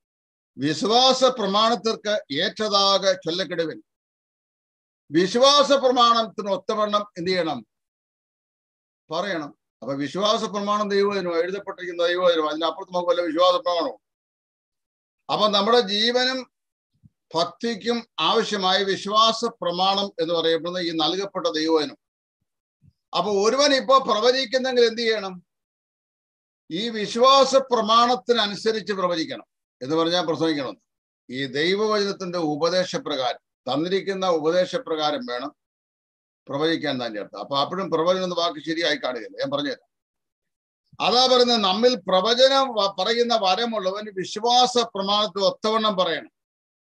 വിശ്വാസ പ്രമാണത്തിற்கு ഏറ്റതാക ചൊല്ലക്കെടുവിൻ വിശ്വാസ പ്രമാണത്തിന് ഒത്തവണ്ണം എന്ത് ചെയ്യണം പറയണം അപ്പൊ വിശ്വാസ പ്രമാണം ദൈവവചനമോ എഴുതപ്പെട്ടിരിക്കുന്ന ദൈവവചനമോ അതിനപ്പുറത്ത് നമുക്ക് വല്ല വിശ്വാസ പ്രമാണമോ അപ്പൊ നമ്മുടെ ജീവനും ഭക്തിക്കും ആവശ്യമായ വിശ്വാസ പ്രമാണം എന്ന് പറയപ്പെടുന്ന ഈ നൽകപ്പെട്ട ദൈവവചനം അപ്പൊ ഒരുവൻ ഇപ്പൊ പ്രവചിക്കുന്നെങ്കിൽ എന്ത് ചെയ്യണം ഈ വിശ്വാസ പ്രമാണത്തിനനുസരിച്ച് പ്രവചിക്കണം എന്ന് പറഞ്ഞാൽ പ്രസംഗിക്കണം ഈ ദൈവവചനത്തിന്റെ ഉപദേശപ്രകാരം തന്നിരിക്കുന്ന ഉപദേശപ്രകാരം വേണം പ്രവചിക്കാൻ തന്നെ അർത്ഥം അപ്പൊ അപ്പോഴും പ്രവചനം എന്ന വാക്ക് ശരിയായി കാണുകയില്ല ഞാൻ പറഞ്ഞുതരാം അതാ പറയുന്നത് നമ്മിൽ പ്രവചനം വ- പറയുന്ന വരമുള്ളവൻ വിശ്വാസ പ്രമാണത്തിൽ ഒത്തവണ്ണം പറയണം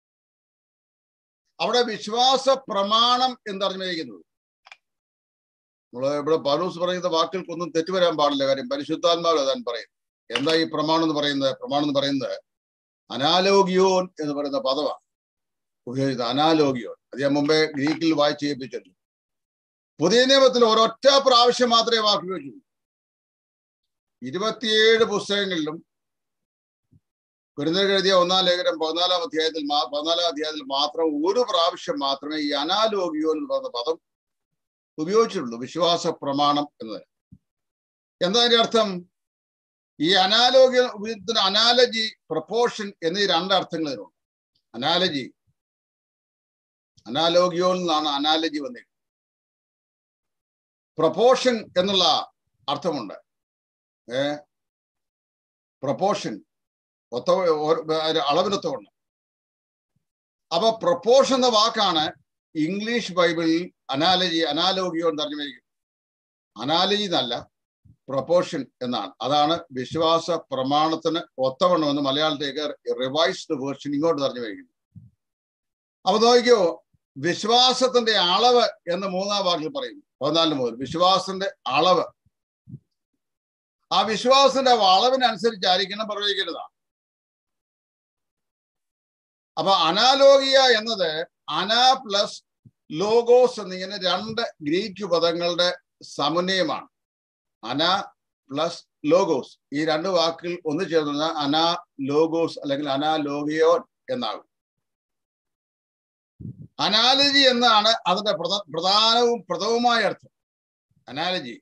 അവിടെ വിശ്വാസ പ്രമാണം എന്നറിഞ്ഞിരിക്കുന്നത് നമ്മള് ഇവിടെ പൗലൂസ് പറയുന്ന വാക്കുകൾക്കൊന്നും തെറ്റുവരാൻ പാടില്ല കാര്യം പരിശുദ്ധാത്മാവ് അതാണ് പറയും എന്താ ഈ പ്രമാണം എന്ന് പറയുന്നത് പ്രമാണം എന്ന് പറയുന്നത് അനാലോകിയോൻ എന്ന് പറയുന്ന പദമാണ് ഉപയോഗിച്ചത് അനാലോകിയോൻ അത് ഞാൻ മുമ്പേ ഗ്രീക്കിൽ വായിച്ച് ചെയ്യിപ്പിച്ചിട്ടുണ്ട് പുതിയ നിയമത്തിൽ ഒരൊറ്റ പ്രാവശ്യം മാത്രമേ വാക്ക് ഉപയോഗിച്ചുള്ളൂ ഇരുപത്തിയേഴ് പുസ്തകങ്ങളിലും കുരുന്നൽ എഴുതിയ ഒന്നാം ലേഖനം പതിനാലാം അധ്യായത്തിൽ മാ- പതിനാലാം അധ്യായത്തിൽ മാത്രം ഒരു പ്രാവശ്യം മാത്രമേ ഈ അനാലോകിയോ എന്ന് പറയുന്ന പദം ഉപയോഗിച്ചിട്ടുള്ളൂ വിശ്വാസ പ്രമാണം എന്നത് എന്താ അതിന്റെ അർത്ഥം ഈ അനാലോഗ്യ ഉപയോഗത്തിന് അനാലജി പ്രപ്പോർഷൻ എന്നീ രണ്ട് അർത്ഥങ്ങൾ ഇതിനുണ്ട് അനാലജി അനാലോഗ്യോയിൽ നിന്നാണ് അനാലജി വന്നിരിക്കുന്നത് പ്രപ്പോർഷൻ എന്നുള്ള അർത്ഥമുണ്ട് ഏ പ്രപ്പോർഷൻ ഒത്ത ഒരു- ഒരു അളവിനൊത്തവണ്ണം അപ്പൊ പ്രപ്പോർഷൻ എന്ന വാക്കാണ് ഇംഗ്ലീഷ് ബൈബിളിൽ അനാലജി അനാലോഗിയോ എന്ന് തർജ്ജമയിരിക്കുന്നത് അനാലജി എന്നല്ല പ്രപ്പോർഷൻ എന്നാണ് അതാണ് വിശ്വാസ പ്രമാണത്തിന് ഒത്തവണ്ണം എന്ന് മലയാളത്തേക്ക് റിവൈസ്ഡ് വേർഷൻ ഇങ്ങോട്ട് തർജ്ജമയിരിക്കുന്നത് അപ്പൊ നോക്കിയോ വിശ്വാസത്തിന്റെ അളവ് എന്ന് മൂന്നാം വാക്കിൽ പറയുന്നു പതിനാലിന് മുതൽ വിശ്വാസത്തിന്റെ അളവ് ആ വിശ്വാസത്തിന്റെ അളവിനനുസരിച്ചായിരിക്കണം പ്രവചിക്കുന്നതാണ് അപ്പൊ അനാലോകിയ എന്നത് അനാ പ്ലസ് ലോഗോസ് എന്നിങ്ങനെ രണ്ട് ഗ്രീക്ക് പദങ്ങളുടെ സമന്വയമാണ് അനാ പ്ലസ് ലോഗോസ് ഈ രണ്ട് വാക്കുകൾ ഒന്ന് ചേർന്ന അനാ ലോഗോസ് അല്ലെങ്കിൽ അനാലോകിയോൻ എന്നാകും അനാലജി എന്നാണ് അതിന്റെ പ്രധ- പ്രധാനവും പ്രഥമമായ അർത്ഥം അനാലജി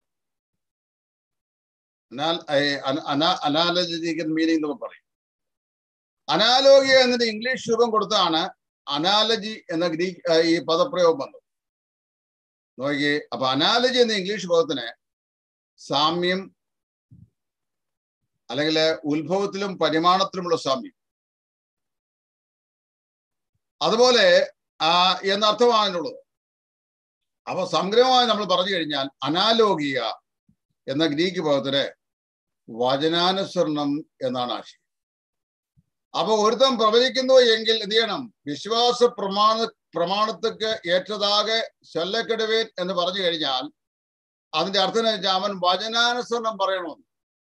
അനാലജിക്കൽ മീനിങ് എന്നൊക്കെ പറയും അനാലോഗിയ എന്നതിന് ഇംഗ്ലീഷ് രൂപം കൊടുത്താണ് അനാലജി എന്ന ഗ്രീക്ക് ആ, ഈ പദപ്രയോഗം വന്നത് നോക്കിയേ അപ്പൊ അനാലജി എന്ന ഇംഗ്ലീഷ് പദത്തിന് സാമ്യം അല്ലെങ്കിൽ ഉത്ഭവത്തിലും പരിമാണത്തിലുമുള്ള സാമ്യം അതുപോലെ ആ എന്നർത്ഥമാണ് അതിനുള്ളത് അപ്പൊ സംഗ്രഹമായി നമ്മൾ പറഞ്ഞു കഴിഞ്ഞാൽ അനാലോകിയ എന്ന ഗ്രീക്ക് പദത്തിന് വചനാനുസരണം എന്നാണ് ആശയം അപ്പൊ ഒരുത്തം പ്രവചിക്കുന്നു എങ്കിൽ എന്ത് ചെയ്യണം വിശ്വാസ പ്രമാണ പ്രമാണത്തിക്ക് ഏറ്റതാകെ ചൊല്ലക്കെടുവേൻ എന്ന് പറഞ്ഞു കഴിഞ്ഞാൽ അതിന്റെ അർത്ഥം എന്ന് വെച്ചാൽ അവൻ വചനാനുസരണം പറയണമെന്ന്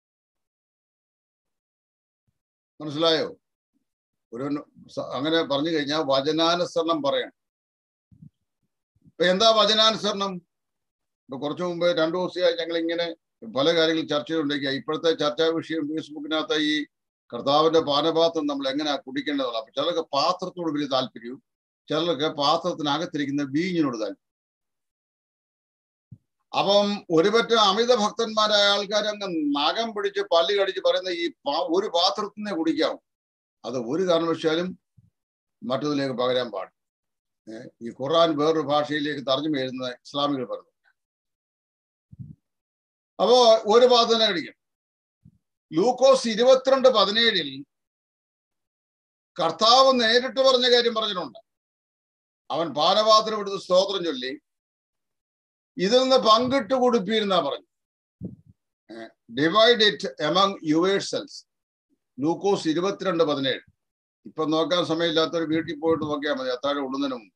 മനസ്സിലായോ ഒരു സ- അങ്ങനെ പറഞ്ഞു കഴിഞ്ഞാൽ വചനാനുസരണം പറയണം ഇപ്പൊ എന്താ വചനാനുസരണം ഇപ്പൊ കുറച്ചു മുമ്പ് രണ്ടു ദിവസമായി ഞങ്ങൾ ഇങ്ങനെ പല കാര്യങ്ങൾ ചർച്ച ചെയ്തുകൊണ്ടിരിക്കുക ഇപ്പോഴത്തെ ചർച്ചാ വിഷയം ഫേസ്ബുക്കിനകത്ത് ഈ കർത്താവിന്റെ പാനപാത്രം നമ്മൾ എങ്ങനെയാ കുടിക്കേണ്ടതുള്ള അപ്പൊ ചിലർക്ക് പാത്രത്തോട് വലിയ താല്പര്യവും ചിലർക്ക് പാത്രത്തിനകത്തിരിക്കുന്ന വീഞ്ഞിനോട് താല്പര്യം അപ്പം ഒരുപറ്റ അമിത ഭക്തന്മാരായ ആൾക്കാർ അങ്ങ് നഖം പിടിച്ച് പല്ലി കടിച്ച് പറയുന്ന ഈ പാ- ഒരു പാത്രത്തിനെ കുടിക്കാം അത് ഒരു കാരണവശാലും മറ്റൊന്നിലേക്ക് പകരാൻ പാടില്ല ഏഹ് ഈ ഖുർആൻ വേറൊരു ഭാഷയിലേക്ക് തർജ്ജമ എഴുതുന്ന ഇസ്ലാമികൾ പറഞ്ഞു അപ്പോ ഒരു പാത്രം തന്നെ കടിക്കണം ലൂക്കോസ് ഇരുപത്തിരണ്ട് പതിനേഴിൽ കർത്താവ് നേരിട്ട് പറഞ്ഞ കാര്യം പറഞ്ഞിട്ടുണ്ട് അവൻ പാനപാത്രം എടുത്ത് സ്തോത്രം ചൊല്ലി ഇതിൽ നിന്ന് പങ്കിട്ട് കൊടുപ്പിയിരുന്ന പറഞ്ഞു ഡിവൈഡ് ഇറ്റ് എമംഗ് യുവേഴ്സൽസ് ലൂക്കോസ് ഇരുപത്തിരണ്ട് പതിനേഴ് ഇപ്പൊ നോക്കാൻ സമയമില്ലാത്തവർ വീട്ടിൽ പോയിട്ട് നോക്കിയാൽ മതി അത്താഴം ഉള്ളുന്നതിന് മുമ്പ്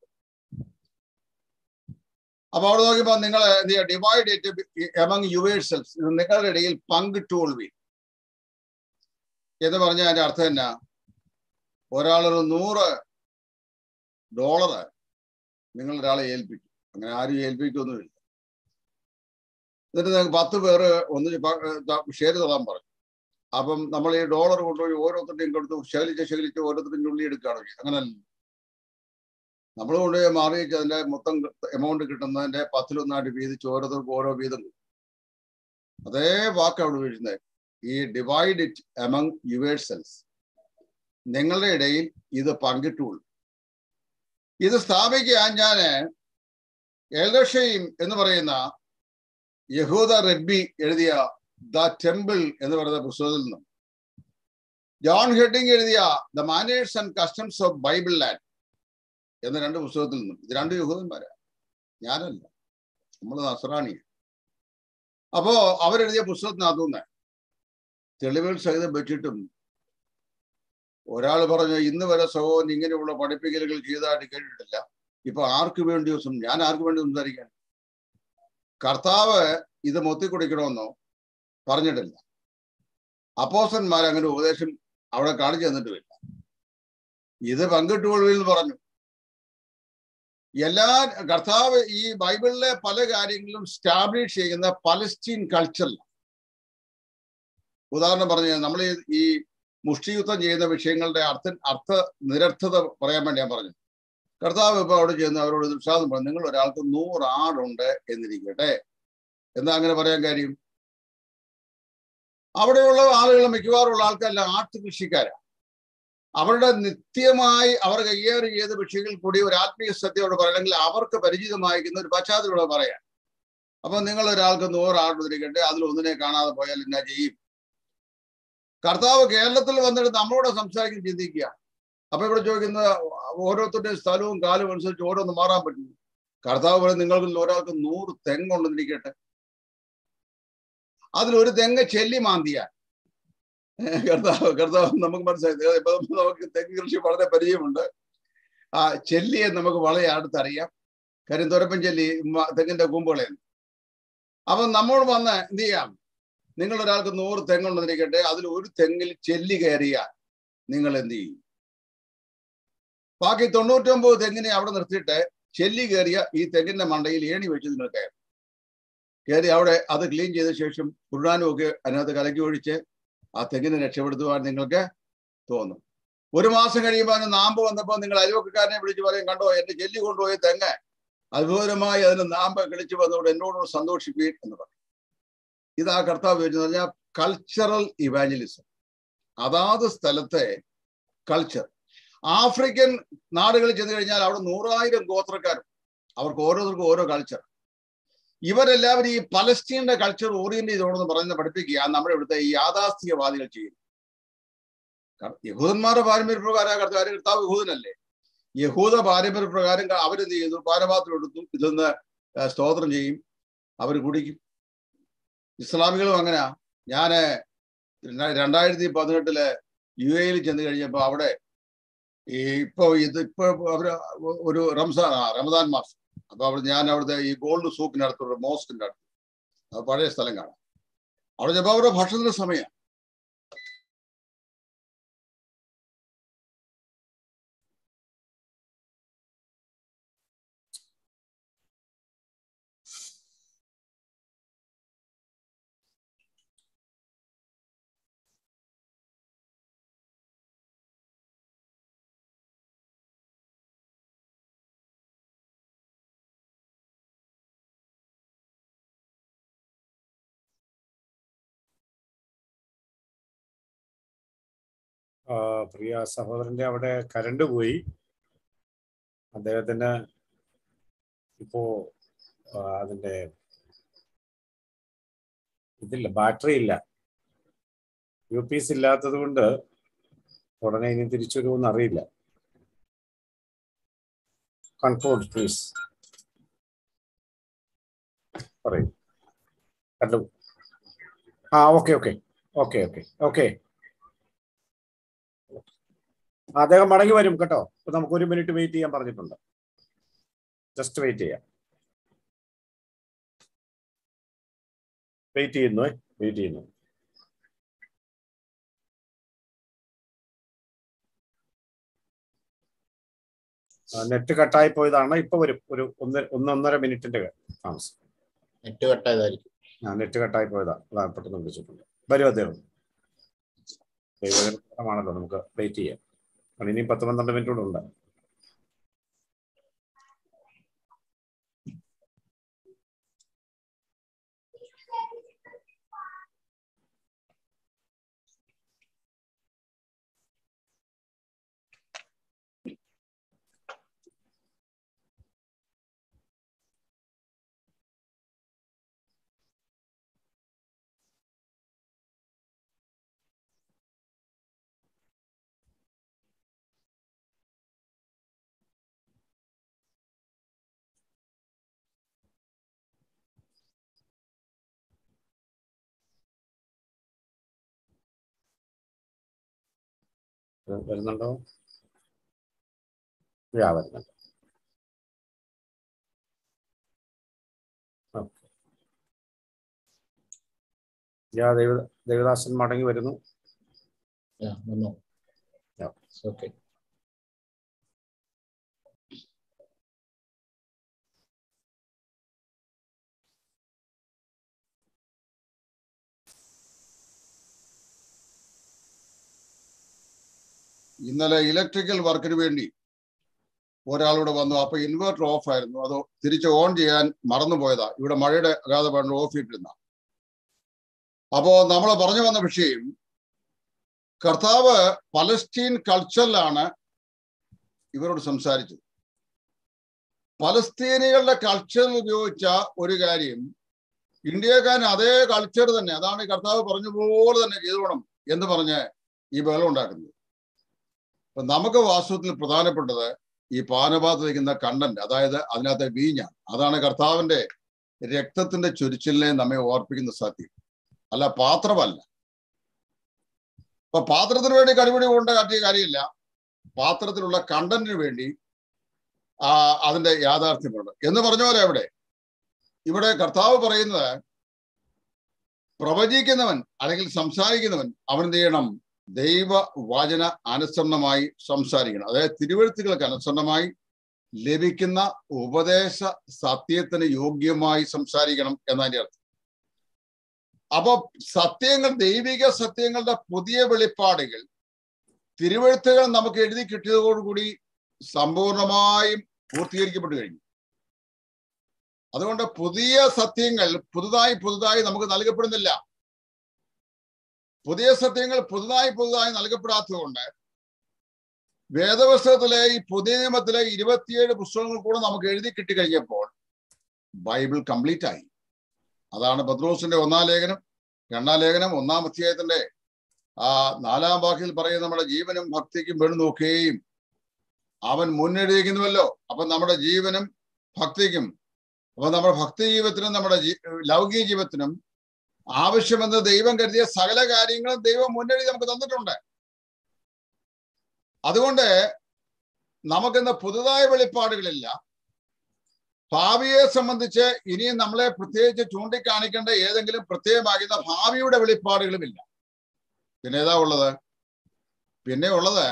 അപ്പൊ അവിടെ നോക്കിയപ്പോ നിങ്ങൾ എന്ത് ചെയ്യുക ഡിവൈഡ് ഇറ്റ് എമംഗ് യുവേഴ്സൽസ് ഇത് നിങ്ങളുടെ ഇടയിൽ പങ്കിട്ടുകൊള്ളുവി എന്ന് പറഞ്ഞാൽ അതിന്റെ അർത്ഥം എന്നാ ഒരാളൊരു നൂറ് ഡോളർ നിങ്ങൾ ഒരാളെ ഏൽപ്പിക്കും അങ്ങനെ ആരും ഏൽപ്പിക്കൊന്നുമില്ല എന്നിട്ട് നിങ്ങൾക്ക് പത്ത് പേര് ഒന്ന് ഷെയർ തൊടാൻ പറഞ്ഞു അപ്പം നമ്മൾ ഈ ഡോളർ കൊണ്ടുപോയി ഓരോരുത്തരുടെയും കൊടുത്ത് ശകലിച്ച് ശകലിച്ച് ഓരോരുത്തരും ഉള്ളി എടുക്കുകയാണ് ചെയ്യുക. അങ്ങനല്ല നമ്മൾ കൊണ്ടുപോയി മാറി വെച്ച് അതിന്റെ മൊത്തം എമൗണ്ട് കിട്ടുന്നതിന്റെ പത്തിലൊന്നായിട്ട് വീതിച്ച് ഓരോരുത്തർക്കും ഓരോ വീതം കൊടുക്കും. അതേ വാക്ക് അവിടെ വീഴുന്നത് ഈ ഡിവൈഡ് ഇറ്റ് എമംഗ് യുവേഴ്സൽസ് നിങ്ങളുടെ ഇടയിൽ ഇത് പങ്കിട്ടുള്ളൂ ഇത് സ്ഥാപിക്കാൻ ഞാൻ എൽദഷയും എന്ന് പറയുന്ന യഹൂദ റബ്ബി എഴുതിയ ദ ടെമ്പിൾ എന്ന് പറയുന്ന പുസ്തകത്തിൽ നിന്നും ജോൺ ഹെഡിങ് എഴുതിയ the manners and customs of Bible land എന്ന രണ്ട് പുസ്തകത്തിൽ നിന്നും ഇത് രണ്ട് യഹൂദന്മാരാ ഞാനല്ല നമ്മൾ നസ്രാണിയ അപ്പോ അവരെഴുതിയ പുസ്തകത്തിനകത്തുനിന്ന് തെളിവുകൾ സഹിതം വെച്ചിട്ടും ഒരാൾ പറഞ്ഞു ഇന്ന് വരെ സഹോദരൻ ഇങ്ങനെയുള്ള പഠിപ്പിക്കലുകൾ ചെയ്തതായിട്ട് കേട്ടിട്ടില്ല ഇപ്പൊ ആർക്ക് വേണ്ടി ദിവസം ഞാൻ ആർക്ക് വേണ്ടി സംസാരിക്കാൻ കർത്താവ് ഇത് മൊത്തിക്കുടിക്കണമെന്നോ പറഞ്ഞിട്ടില്ല അപ്പോസന്മാർ അങ്ങനെ ഉപദേശം അവിടെ കാണിച്ചു തന്നിട്ടുമില്ല ഇത് പങ്കിട്ടുകൊള്ളുവിൽ പറഞ്ഞു എല്ലാ കർത്താവ് ഈ ബൈബിളിലെ പല കാര്യങ്ങളും സ്റ്റാബ്ലിഷ് ചെയ്യുന്ന പലസ്തീൻ കൾച്ചറിൽ ഉദാഹരണം പറഞ്ഞു നമ്മൾ ഈ മുഷ്ടിയുദ്ധം ചെയ്യുന്ന വിഷയങ്ങളുടെ അർത്ഥ അർത്ഥ നിരർത്ഥത പറയാൻ വേണ്ടി ഞാൻ പറഞ്ഞു കർത്താവ് ഇപ്പൊ അവിടെ ചെന്ന് അവരോട് ദൃഷ്ടാന്തം പറഞ്ഞു നിങ്ങൾ ഒരാൾക്ക് നൂറ് ആടുണ്ട് എന്നിരിക്കട്ടെ എന്താ അങ്ങനെ പറയാൻ കാര്യം അവിടെയുള്ള ആളുകൾ മിക്കവാറുള്ള ആൾക്കാരെല്ലാം ആട്ടു കൃഷിക്കാരാണ് അവരുടെ നിത്യമായി അവർ കയ്യേറി ചെയ്ത വിഷയങ്ങൾ കൂടി ഒരു ആത്മീയ സത്യയോട് പറയണമെങ്കിൽ അവർക്ക് പരിചിതമായിരിക്കുന്ന ഒരു പശ്ചാത്തലം പറയാം അപ്പൊ നിങ്ങൾ ഒരാൾക്ക് നൂറ് ആടുന്നിരിക്കട്ടെ അതിൽ ഒന്നിനെ കാണാതെ പോയാൽ എന്നാ ചെയ്യും കർത്താവ് കേരളത്തിൽ വന്നിട്ട് നമ്മളോട് സംസാരിക്കും ചിന്തിക്കുക അപ്പൊ ഇവിടെ ചോദിക്കുന്നത് ഓരോരുത്തരുടെയും സ്ഥലവും കാലവും അനുസരിച്ച് ഓരോന്ന് മാറാൻ പറ്റും കർത്താവ് പറയും നിങ്ങൾക്ക് ഒരാൾക്ക് നൂറ് തെങ്ങുണ്ടെന്നിരിക്കട്ടെ അതിലൊരു തെങ്ങ് ചെല്ലി മാന്തിയാൽ കർത്താവ് കർത്താവ് നമുക്ക് മനസ്സിലായി ഇപ്പൊ നമുക്ക് തെങ്ങ് കൃഷി വളരെ പരിചയമുണ്ട് ആ ചെല്ലിയെ നമുക്ക് വളരെ അടുത്തറിയാം കാര്യം തുരപ്പൻ ചെല്ലി മ- തെങ്ങിന്റെ കൂമ്പുകളെന്ന് അപ്പൊ നമ്മോട് വന്ന് എന്ത് ചെയ്യാം നിങ്ങൾ ഒരാൾക്ക് നൂറ് തെങ്ങുണ്ടെന്നിരിക്കട്ടെ അതിൽ ഒരു തെങ്ങിൽ ചെല്ലി കയറിയാൽ നിങ്ങൾ എന്ത് ചെയ്യും ബാക്കി തൊണ്ണൂറ്റൊമ്പത് തെങ്ങിനെ അവിടെ നിർത്തിയിട്ട് ചെല്ലി കയറിയ ഈ തെങ്ങിന്റെ മണ്ടയിൽ ഏണി വെച്ച് നിങ്ങൾ കയറും കയറി അവിടെ അത് ക്ലീൻ ചെയ്ത ശേഷം കുർബാനും ഒക്കെ അതിനകത്ത് കലക്കി ഒഴിച്ച് ആ തെങ്ങിനെ രക്ഷപ്പെടുത്തുവാൻ നിങ്ങൾക്ക് തോന്നും ഒരു മാസം കഴിയുമ്പോൾ അതിന് നാമ്പ് വന്നപ്പോൾ നിങ്ങൾ അയൽവക്കക്കാരനെ വിളിച്ച് പറയും കണ്ടോ എന്റെ ചെല്ലി കൊണ്ടുപോയി തെങ്ങ് അത്ഭുതകരമായി അതിന് നാമ്പ് കിളിച്ചു വന്നതുകൊണ്ട് എന്നോട് സന്തോഷിപ്പീൻ എന്ന് പറയും ഇതാ കർത്താവ് ചോദിച്ചെന്ന് പറഞ്ഞാൽ കൾച്ചറൽ ഇവാഞ്ചലിസം അതാത് സ്ഥലത്തെ കൾച്ചർ ആഫ്രിക്കൻ നാടുകളിൽ ചെന്ന് കഴിഞ്ഞാൽ അവിടെ നൂറായിരം ഗോത്രക്കാരും അവർക്ക് ഓരോരുത്തർക്കും ഓരോ കൾച്ചർ ഇവരെല്ലാവരും ഈ പലസ്തീന്റെ കൾച്ചർ ഓറിയന്റ് ചെയ്തോണെന്ന് പറയുന്ന പഠിപ്പിക്കുക നമ്മുടെ ഇവിടുത്തെ ഈ യാഥാസ്ഥികവാദികൾ ചെയ്യുന്നു കാരണം യഹൂദന്മാരുടെ പാരമ്പര്യപ്രകാരം കർത്താവ് കർത്താവ് യഹൂദനല്ലേ യഹൂദ പാരമ്പര്യപ്രകാരം അവരെന്ത് ചെയ്തു പാനപാത്രം എടുത്തു ഇതൊന്ന് സ്തോത്രം ചെയ്യും അവർ കുടിക്കും ഇസ്ലാമികളും അങ്ങനെയാ ഞാന് രണ്ടായിരത്തി പതിനെട്ടില് യു എയിൽ ചെന്ന് കഴിഞ്ഞപ്പോ അവിടെ ഈ ഇപ്പൊ ഇത് ഇപ്പൊ അവര് ഒരു റംസാൻ ആ, റമദാൻ മാസം അപ്പൊ അവിടെ ഞാൻ അവിടുത്തെ ഈ ഗോൾഡ് സൂക്കിന്റെ അടുത്തുള്ള മോസ്കിന്റെ അടുത്ത് അത് പഴയ സ്ഥലം കാണാം അവിടെ ചെന്നപ്പോ അവരുടെ ഭക്ഷണത്തിന്റെ സമയം ആ, പ്രിയ സഹോദരന്റെ അവിടെ കരണ്ട് പോയി അദ്ദേഹത്തിന് ഇപ്പോ ആ, അതിന്റെ ഇതില്ല ബാറ്ററി ഇല്ല യു പി എസ് ഇല്ലാത്തത് കൊണ്ട് ഉടനെ ഇനി തിരിച്ചു വരുമെന്ന് അറിയില്ല കൺട്രോൾ പ്ലീസ് പറയൂ കണ്ടു ആ okay okay okay okay okay അദ്ദേഹം മടങ്ങി വരും കേട്ടോ അപ്പൊ നമുക്ക് ഒരു മിനിറ്റ് വെയിറ്റ് ചെയ്യാൻ പറഞ്ഞിട്ടുണ്ട് ജസ്റ്റ് വെയിറ്റ് ചെയ്യാം വെയിറ്റ് ചെയ്യുന്നു വെയിറ്റ് ചെയ്യുന്നു നെറ്റ് കട്ടായി പോയതാണ് ഇപ്പൊ വരും ഒരു ഒന്ന് ഒന്നൊന്നര മിനിറ്റിന്റെ താമസം നെറ്റ് കട്ടായതായിരിക്കും നെറ്റ് കട്ടായി പോയതാ അതാണ് പെട്ടെന്ന് വിളിച്ചിട്ടുണ്ട് വരും അദ്ദേഹം ദൈവമാണല്ലോ നമുക്ക് വെയിറ്റ് ചെയ്യാം കാരണം ഇനിയും പത്ത് പന്ത്രണ്ട് മിനിറ്റ് കൂടെ ഉണ്ട് ഇത് വരുന്നുണ്ടോ യാ വരുന്നുണ്ട് ഓക്കെ യാ ദേവ ദേവദാസൻ മടങ്ങി വരുന്നു Yeah, no, no. Yeah. It's okay. ഇന്നലെ ഇലക്ട്രിക്കൽ വർക്കിന് വേണ്ടി ഒരാളിവിടെ വന്നു അപ്പൊ ഇൻവെർട്ടർ ഓഫ് ആയിരുന്നു അത് തിരിച്ച് ഓൺ ചെയ്യാൻ മറന്നുപോയതാ ഇവിടെ മഴയുടെ അഗാധ പണ്ട് ഓഫ് ഇട്ടിരുന്ന അപ്പോ നമ്മൾ പറഞ്ഞു വന്ന വിഷയം കർത്താവ് പലസ്തീൻ കൾച്ചറിലാണ് ഇവരോട് സംസാരിച്ചത് പലസ്തീനികളുടെ കൾച്ചറിൽ ഉപയോഗിച്ച ഒരു കാര്യം ഇന്ത്യക്കാരൻ അതേ കൾച്ചർ തന്നെ അതാണ് ഈ കർത്താവ് പറഞ്ഞ പോലെ തന്നെ ചെയ്തോണം എന്ന് പറഞ്ഞ് ഈ ബഹളം ഉണ്ടാക്കുന്നത് അപ്പൊ നമുക്ക് വാസ്തവത്തിൽ പ്രധാനപ്പെട്ടത് ഈ പാനപാത്രത്തിൽ വയ്ക്കുന്ന കണ്ടന്റ് അതായത് അതിനകത്തെ വീഞ്ഞാണ് അതാണ് കർത്താവിന്റെ രക്തത്തിന്റെ ചൊരിച്ചിലിനെ നമ്മെ ഓർപ്പിക്കുന്ന സത്യം അല്ല പാത്രമല്ല അപ്പൊ പാത്രത്തിന് വേണ്ടി കടിപിടി കൊണ്ട കാട്ടിയ കാര്യമില്ല പാത്രത്തിലുള്ള കണ്ടന്റിന് വേണ്ടി ആ അതിന്റെ യാഥാർത്ഥ്യമുണ്ട് എന്ന് പറഞ്ഞ പോലെ അവിടെ ഇവിടെ കർത്താവ് പറയുന്നത് പ്രവചിക്കുന്നവൻ അല്ലെങ്കിൽ സംസാരിക്കുന്നവൻ അവൻ എന്ത് ചെയ്യണം ദൈവ വചന അനുസരണമായി സംസാരിക്കണം അതായത് തിരുവഴുത്തുകൾക്ക് അനുസരണമായി ലഭിക്കുന്ന ഉപദേശ സത്യത്തിന് യോഗ്യമായി സംസാരിക്കണം എന്നതിന്റെ അർത്ഥം അപ്പൊ സത്യങ്ങൾ ദൈവിക സത്യങ്ങളുടെ പുതിയ വെളിപ്പാടുകൾ തിരുവഴുത്തുകൾ നമുക്ക് എഴുതി കിട്ടിയതോടുകൂടി സമ്പൂർണമായും പൂർത്തീകരിക്കപ്പെട്ടു കഴിഞ്ഞു അതുകൊണ്ട് പുതിയ സത്യങ്ങൾ പുതുതായി പുതുതായി നമുക്ക് നൽകപ്പെടുന്നില്ല പുതിയ സത്യങ്ങൾ പുതുതായി പുതുതായി നൽകപ്പെടാത്തതുകൊണ്ട് വേദപുസ്തകത്തിലെ ഈ പുതിയ നിയമത്തിലെ ഇരുപത്തിയേഴ് പുസ്തകങ്ങൾ കൂടെ നമുക്ക് എഴുതി കിട്ടിക്കഴിഞ്ഞപ്പോൾ ബൈബിൾ കംപ്ലീറ്റ് ആയി അതാണ് പത്രോസിന്റെ ഒന്നാം ലേഖനം രണ്ടാം ലേഖനം ഒന്നാം അധ്യായത്തിന്റെ ആ നാലാം വാക്കിൽ പറയുന്ന നമ്മുടെ ജീവനും ഭക്തിക്കും വേണ്ടി നോക്കുകയും അവൻ മുന്നെഴുതിയിരിക്കുന്നുവല്ലോ അപ്പൊ നമ്മുടെ ജീവനും ഭക്തിക്കും അപ്പൊ നമ്മുടെ ഭക്തി ജീവിതത്തിനും നമ്മുടെ ലൗകിക ജീവിതത്തിനും ആവശ്യമെന്ന് ദൈവം കരുതിയ സകല കാര്യങ്ങളും ദൈവം മുന്നെഴുതി നമുക്ക് തന്നിട്ടുണ്ട് അതുകൊണ്ട് നമുക്കിന്ന് പുതുതായ വെളിപ്പാടുകളില്ല ഭാവിയെ സംബന്ധിച്ച് ഇനിയും നമ്മളെ പ്രത്യേകിച്ച് ചൂണ്ടിക്കാണിക്കേണ്ട ഏതെങ്കിലും പ്രത്യേകമാകുന്ന ഭാവിയുടെ വെളിപ്പാടുകളുമില്ല പിന്നെ ഏതാ ഉള്ളത് പിന്നെ ഉള്ളത്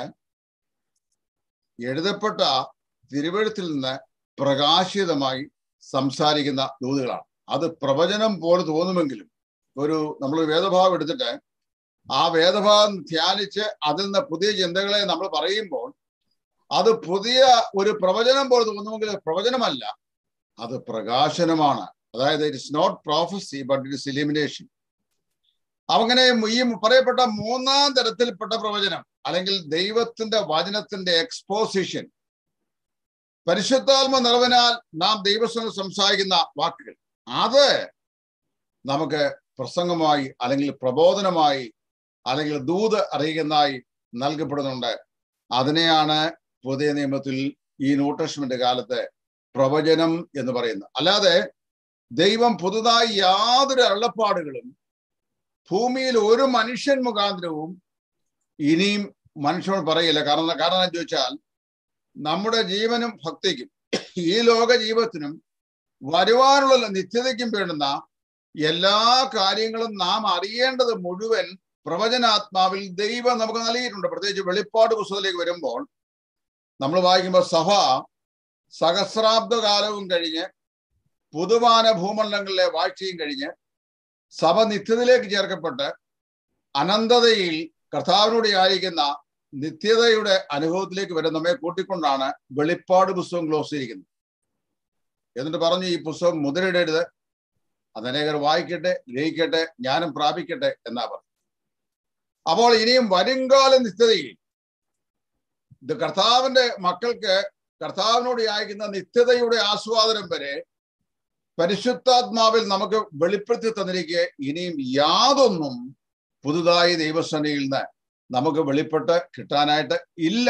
എഴുതപ്പെട്ട തിരുവഴുത്തിൽ നിന്ന് പ്രകാശിതമായി സംസാരിക്കുന്ന ദൂതുകളാണ് അത് പ്രവചനം പോലെ തോന്നുമെങ്കിലും ഒരു നമ്മൾ വേദഭാവം എടുത്തിട്ട് ആ വേദഭാവം ധ്യാനിച്ച് അതിൽ നിന്ന് പുതിയ ചിന്തകളെ നമ്മൾ പറയുമ്പോൾ അത് പുതിയ ഒരു പ്രവചനം പോലെ തോന്നുമെങ്കിൽ പ്രവചനമല്ല അത് പ്രകാശനമാണ് അതായത് it's not prophecy but it's elimination അങ്ങനെ ഈ പറയപ്പെട്ട മൂന്നാം തരത്തിൽപ്പെട്ട പ്രവചനം അല്ലെങ്കിൽ ദൈവത്തിന്റെ വചനത്തിന്റെ എക്സ്പോസിഷൻ പരിശുദ്ധാത്മ നിറവിനാൽ നാം ദൈവസ്വം സംസാരിക്കുന്ന വാക്കുകൾ അത് നമുക്ക് പ്രസംഗമായി അല്ലെങ്കിൽ പ്രബോധനമായി അല്ലെങ്കിൽ ദൂത് അറിയിക്കുന്നതായി നൽകപ്പെടുന്നുണ്ട് അതിനെയാണ് പുതിയ നിയമത്തിൽ ഈ ന്യൂട്രഷ്മെന്റ് കാലത്ത് പ്രവചനം എന്ന് പറയുന്നത് അല്ലാതെ ദൈവം പുതുതായി യാതൊരു അള്ളപ്പാടുകളും ഭൂമിയിൽ ഒരു മനുഷ്യൻ മുഖാന്തരവും ഇനിയും മനുഷ്യനോട് പറയില്ല കാരണം കാരണം എന്ന് ചോദിച്ചാൽ നമ്മുടെ ജീവനും ഭക്തിക്കും ഈ ലോക ജീവിതത്തിനും വരുവാനുള്ള നിത്യതയ്ക്കും വേണ്ടുന്ന എല്ലാ കാര്യങ്ങളും നാം അറിയേണ്ടത് മുഴുവൻ പ്രവചനാത്മാവിൽ ദൈവം നമുക്ക് നൽകിയിട്ടുണ്ട് പ്രത്യേകിച്ച് വെളിപ്പാട് പുസ്തകത്തിലേക്ക് വരുമ്പോൾ നമ്മൾ വായിക്കുമ്പോൾ സഭ സഹസ്രാബ്ദ കാലവും കഴിഞ്ഞ് പുതുവാന ഭൂമണ്ഡലങ്ങളിലെ വാഴ്ചയും കഴിഞ്ഞ് സഭ നിത്യതയിലേക്ക് ചേർക്കപ്പെട്ട് അനന്തതയിൽ കർത്താവിനോട് ആയിരിക്കുന്ന നിത്യതയുടെ അനുഭവത്തിലേക്ക് വരെ നമ്മെ കൂട്ടിക്കൊണ്ടാണ് വെളിപ്പാട് പുസ്തകം ക്ലോസ് ചെയ്തിരിക്കുന്നത് എന്നിട്ട് പറഞ്ഞു ഈ പുസ്തകം മുദ്രയിടരുത് അത് അനേകർ വായിക്കട്ടെ ഗ്രഹിക്കട്ടെ ജ്ഞാനം പ്രാപിക്കട്ടെ എന്നാ പറഞ്ഞു അപ്പോൾ ഇനിയും വരുംകാല നിത്യതയിൽ ഇത് കർത്താവിന്റെ മക്കൾക്ക് കർത്താവിനോട് യാചിക്കുന്ന നിത്യതയുടെ ആസ്വാദനം വരെ പരിശുദ്ധാത്മാവിൽ നമുക്ക് വെളിപ്പെടുത്തി തന്നിരിക്കെ ഇനിയും യാതൊന്നും പുതുതായി ദൈവസേനയിൽ നിന്ന് നമുക്ക് വെളിപ്പെട്ട് കിട്ടാനായിട്ട് ഇല്ല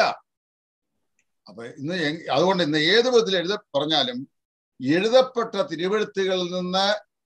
അപ്പൊ ഇന്ന് എങ്- അതുകൊണ്ട് ഇന്ന് ഏത് വിധത്തിൽ എഴുത പറഞ്ഞാലും എഴുതപ്പെട്ട തിരുവെഴുത്തുകളിൽ നിന്ന്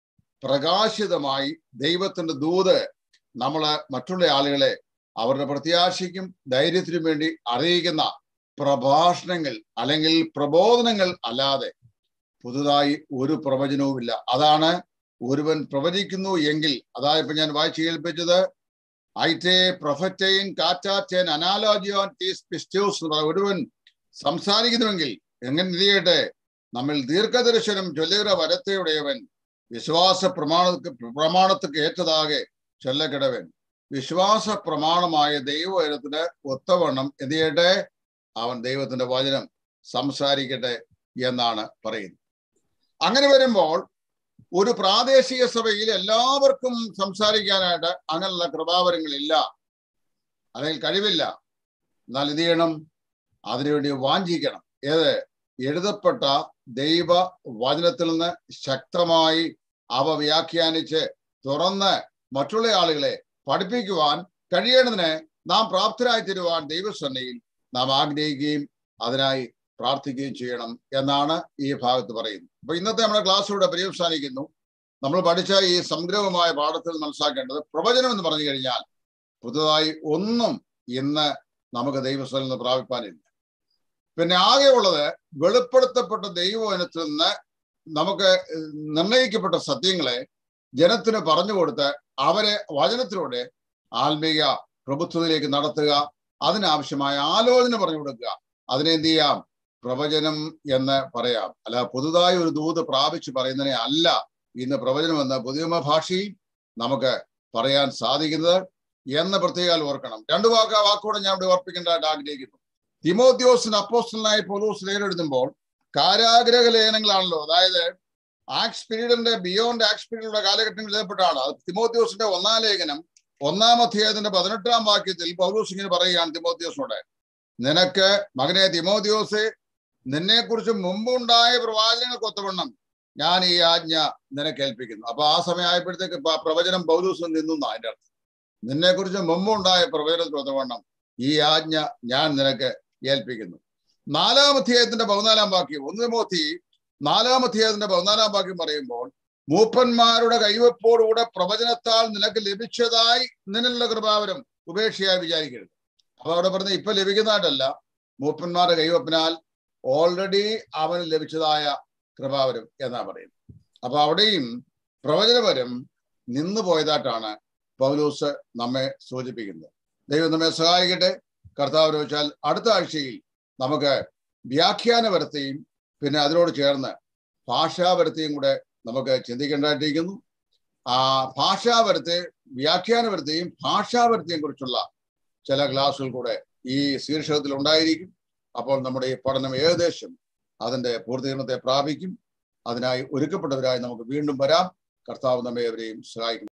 പ്രകാശിതമായി ദൈവത്തിന്റെ ദൂത് നമ്മള് മറ്റുള്ള ആളുകളെ അവരുടെ പ്രത്യാശയ്ക്കും ധൈര്യത്തിനും വേണ്ടി അറിയിക്കുന്ന പ്രഭാഷണങ്ങൾ അല്ലെങ്കിൽ പ്രബോധനങ്ങൾ അല്ലാതെ പുതുതായി ഒരു പ്രവചനവുമില്ല അതാണ് ഒരുവൻ പ്രവചിക്കുന്നു എങ്കിൽ അതായത് ഇപ്പൊ ഞാൻ വായിച്ചു കേൾപ്പിച്ചത് ഐറ്റേ പ്രൊഫറ്റൈൻ കാറ്റാറ്റേൻ അനാലോജിയോൻ ടീസ് പിസ്റ്റൂസ് എന്ന് പറയുന്ന ഒരുവൻ സംസാരിക്കുന്നുവെങ്കിൽ എങ്ങനെ ചെയ്യട്ടെ നമ്മിൽ ദീർഘദർശനം ചൊല്ലുകിற വരത്തെയുടയവൻ വിശ്വാസ പ്രമാണ പ്രമാണத்துக்கு ഏറ്റതാകെ ചൊല്ലക്കിടവൻ വിശ്വാസ പ്രമാണമായ ദൈവവചനത്തിന് ഒത്തവണ്ണം എന്ത് ചെയ്യട്ടെ അവൻ ദൈവത്തിന്റെ വചനം സംസാരിക്കട്ടെ എന്നാണ് പറയുന്നത് അങ്ങനെ വരുമ്പോൾ ഒരു പ്രാദേശിക സഭയിൽ എല്ലാവർക്കും സംസാരിക്കാനായിട്ട് അങ്ങനെയുള്ള കൃപാവരങ്ങളില്ല അല്ലെങ്കിൽ കഴിവില്ല എന്നാൽ ഇത് ചെയ്യണം അതിനുവേണ്ടി വാഞ്ചിക്കണം ഏത് എഴുതപ്പെട്ട ദൈവ വചനത്തിൽ നിന്ന് ശക്തമായി അവ വ്യാഖ്യാനിച്ച് തുറന്ന് മറ്റുള്ള ആളുകളെ പഠിപ്പിക്കുവാൻ കഴിയേണ്ടതിന് നാം പ്രാപ്തരായി തരുവാൻ ദൈവസന്നയിൽ നാം ആഗ്രഹിക്കുകയും അതിനായി പ്രാർത്ഥിക്കുകയും ചെയ്യണം എന്നാണ് ഈ ഭാഗത്ത് പറയുന്നത് അപ്പൊ ഇന്നത്തെ നമ്മുടെ ക്ലാസ്സിലൂടെ പര്യവസാനിക്കുന്നു നമ്മൾ പഠിച്ച ഈ സംഗ്രഹമായ പാഠത്തിൽ മനസ്സിലാക്കേണ്ടത് പ്രവചനം എന്ന് പറഞ്ഞു കഴിഞ്ഞാൽ പുതുതായി ഒന്നും ഇന്ന് നമുക്ക് ദൈവസ്ഥലിൽ നിന്ന് പ്രാപിപ്പാനില്ല പിന്നെ ആകെയുള്ളത് വെളിപ്പെടുത്തപ്പെട്ട ദൈവവചനത്തിൽ നിന്ന് നമുക്ക് നിർണയിക്കപ്പെട്ട സത്യങ്ങളെ ജനത്തിന് പറഞ്ഞു കൊടുത്ത് അവരെ വചനത്തിലൂടെ ആത്മീയ പ്രഭുത്വത്തിലേക്ക് നടത്തുക അതിനാവശ്യമായ ആലോചന പറഞ്ഞു കൊടുക്കുക അതിനെ എന്ത് ചെയ്യാം പ്രവചനം എന്ന് പറയാം അല്ല പുതുതായി ഒരു ദൂത് പ്രാപിച്ച് പറയുന്നതിനെ അല്ല ഇന്ന് പ്രവചനം എന്ന പുതിയമ ഭാഷയിൽ നമുക്ക് പറയാൻ സാധിക്കുന്നത് എന്ന് പ്രത്യേകം ഓർക്കണം രണ്ടു വാക്ക് വാക്കുകൂടെ ഞാൻ ഇവിടെ ഓർപ്പിക്കേണ്ടതായിട്ട് ആഗ്രഹിക്കുന്നു തിമോത്യോസിന് അപ്പോസ്റ്റലായി പോലൂസ് ലേഖെഴുതുമ്പോൾ കാരാഗ്രഹ ലേഖനങ്ങളാണല്ലോ അതായത് ആക്സ് പീരീഡിന്റെ ബിയോണ്ട് ആക്സ് പീരീഡിലുള്ള കാലഘട്ടങ്ങളിൽ എഴുതപ്പെട്ടാണ് അത് തിമോത്യോസിന്റെ ഒന്നാം ലേഖനം ഒന്നാം അധ്യായത്തിന്റെ പതിനെട്ടാം വാക്യത്തിൽ പൗലൂസ് ഇങ്ങനെ പറയുകയാണ് തിമോത്യോസിനോട് നിനക്ക് മകനെ തിമോത്യോസ് നിന്നെ കുറിച്ച് മുമ്പുണ്ടായ പ്രവാചനങ്ങൾക്ക് ഒത്തവണ്ണം ഞാൻ ഈ ആജ്ഞ നിനക്ക് ഏൽപ്പിക്കുന്നു അപ്പൊ ആ സമയമായപ്പോഴത്തേക്ക് പ- പ്രവചനം പൗലൂസ് നിന്നു അതിന്റെ അർത്ഥം നിന്നെ കുറിച്ച് മുമ്പുണ്ടായ പ്രവചനത്തിന് ഒത്തവണ്ണം ഈ ആജ്ഞ ഞാൻ നിനക്ക് ഏൽപ്പിക്കുന്നു നാലാം അധ്യായത്തിന്റെ പതിനാലാം വാക്യം ഒന്ന് മോത്തി നാലാം അധ്യായത്തിന്റെ പതിനാലാം വാക്യം പറയുമ്പോൾ മൂപ്പന്മാരുടെ കൈവപ്പോടുകൂടെ പ്രവചനത്താൽ നിനക്ക് ലഭിച്ചതായി നിന്നുള്ള കൃപാവരം ഉപേക്ഷയായി വിചാരിക്കരുത് അപ്പൊ അവിടെ പറഞ്ഞ ഇപ്പൊ ലഭിക്കുന്നതായിട്ടല്ല മൂപ്പന്മാരുടെ കൈവപ്പിനാൽ ഓൾറെഡി അവന് ലഭിച്ചതായ കൃപാവരം എന്നാ പറയുന്നത് അപ്പൊ അവിടെയും പ്രവചനപരം നിന്നു പോയതായിട്ടാണ് പൗലൂസ് നമ്മെ സൂചിപ്പിക്കുന്നത് ദൈവം നമ്മെ സഹായിക്കട്ടെ കർത്താവ് വെച്ചാൽ അടുത്ത ആഴ്ചയിൽ നമുക്ക് വ്യാഖ്യാനപരത്തെയും പിന്നെ അതിനോട് ചേർന്ന് ഭാഷാപരത്തെയും കൂടെ നമുക്ക് ചിന്തിക്കേണ്ടതായിട്ടിരിക്കുന്നു ആ ഭാഷാപരത്തെ വ്യാഖ്യാനപരത്തെയും ഭാഷാപരത്തെയും കുറിച്ചുള്ള ചില ക്ലാസ്സുകൾ കൂടെ ഈ ശീർഷകത്തിൽ ഉണ്ടായിരിക്കും അപ്പോൾ നമ്മുടെ ഈ പഠനം ഏകദേശം അതിന്റെ പൂർത്തീകരണത്തെ പ്രാപിക്കും അതിനായി ഒരുക്കപ്പെട്ടവരായി നമുക്ക് വീണ്ടും വരാം കർത്താവ് നമ്മെ അവരെയും സഹായിക്കും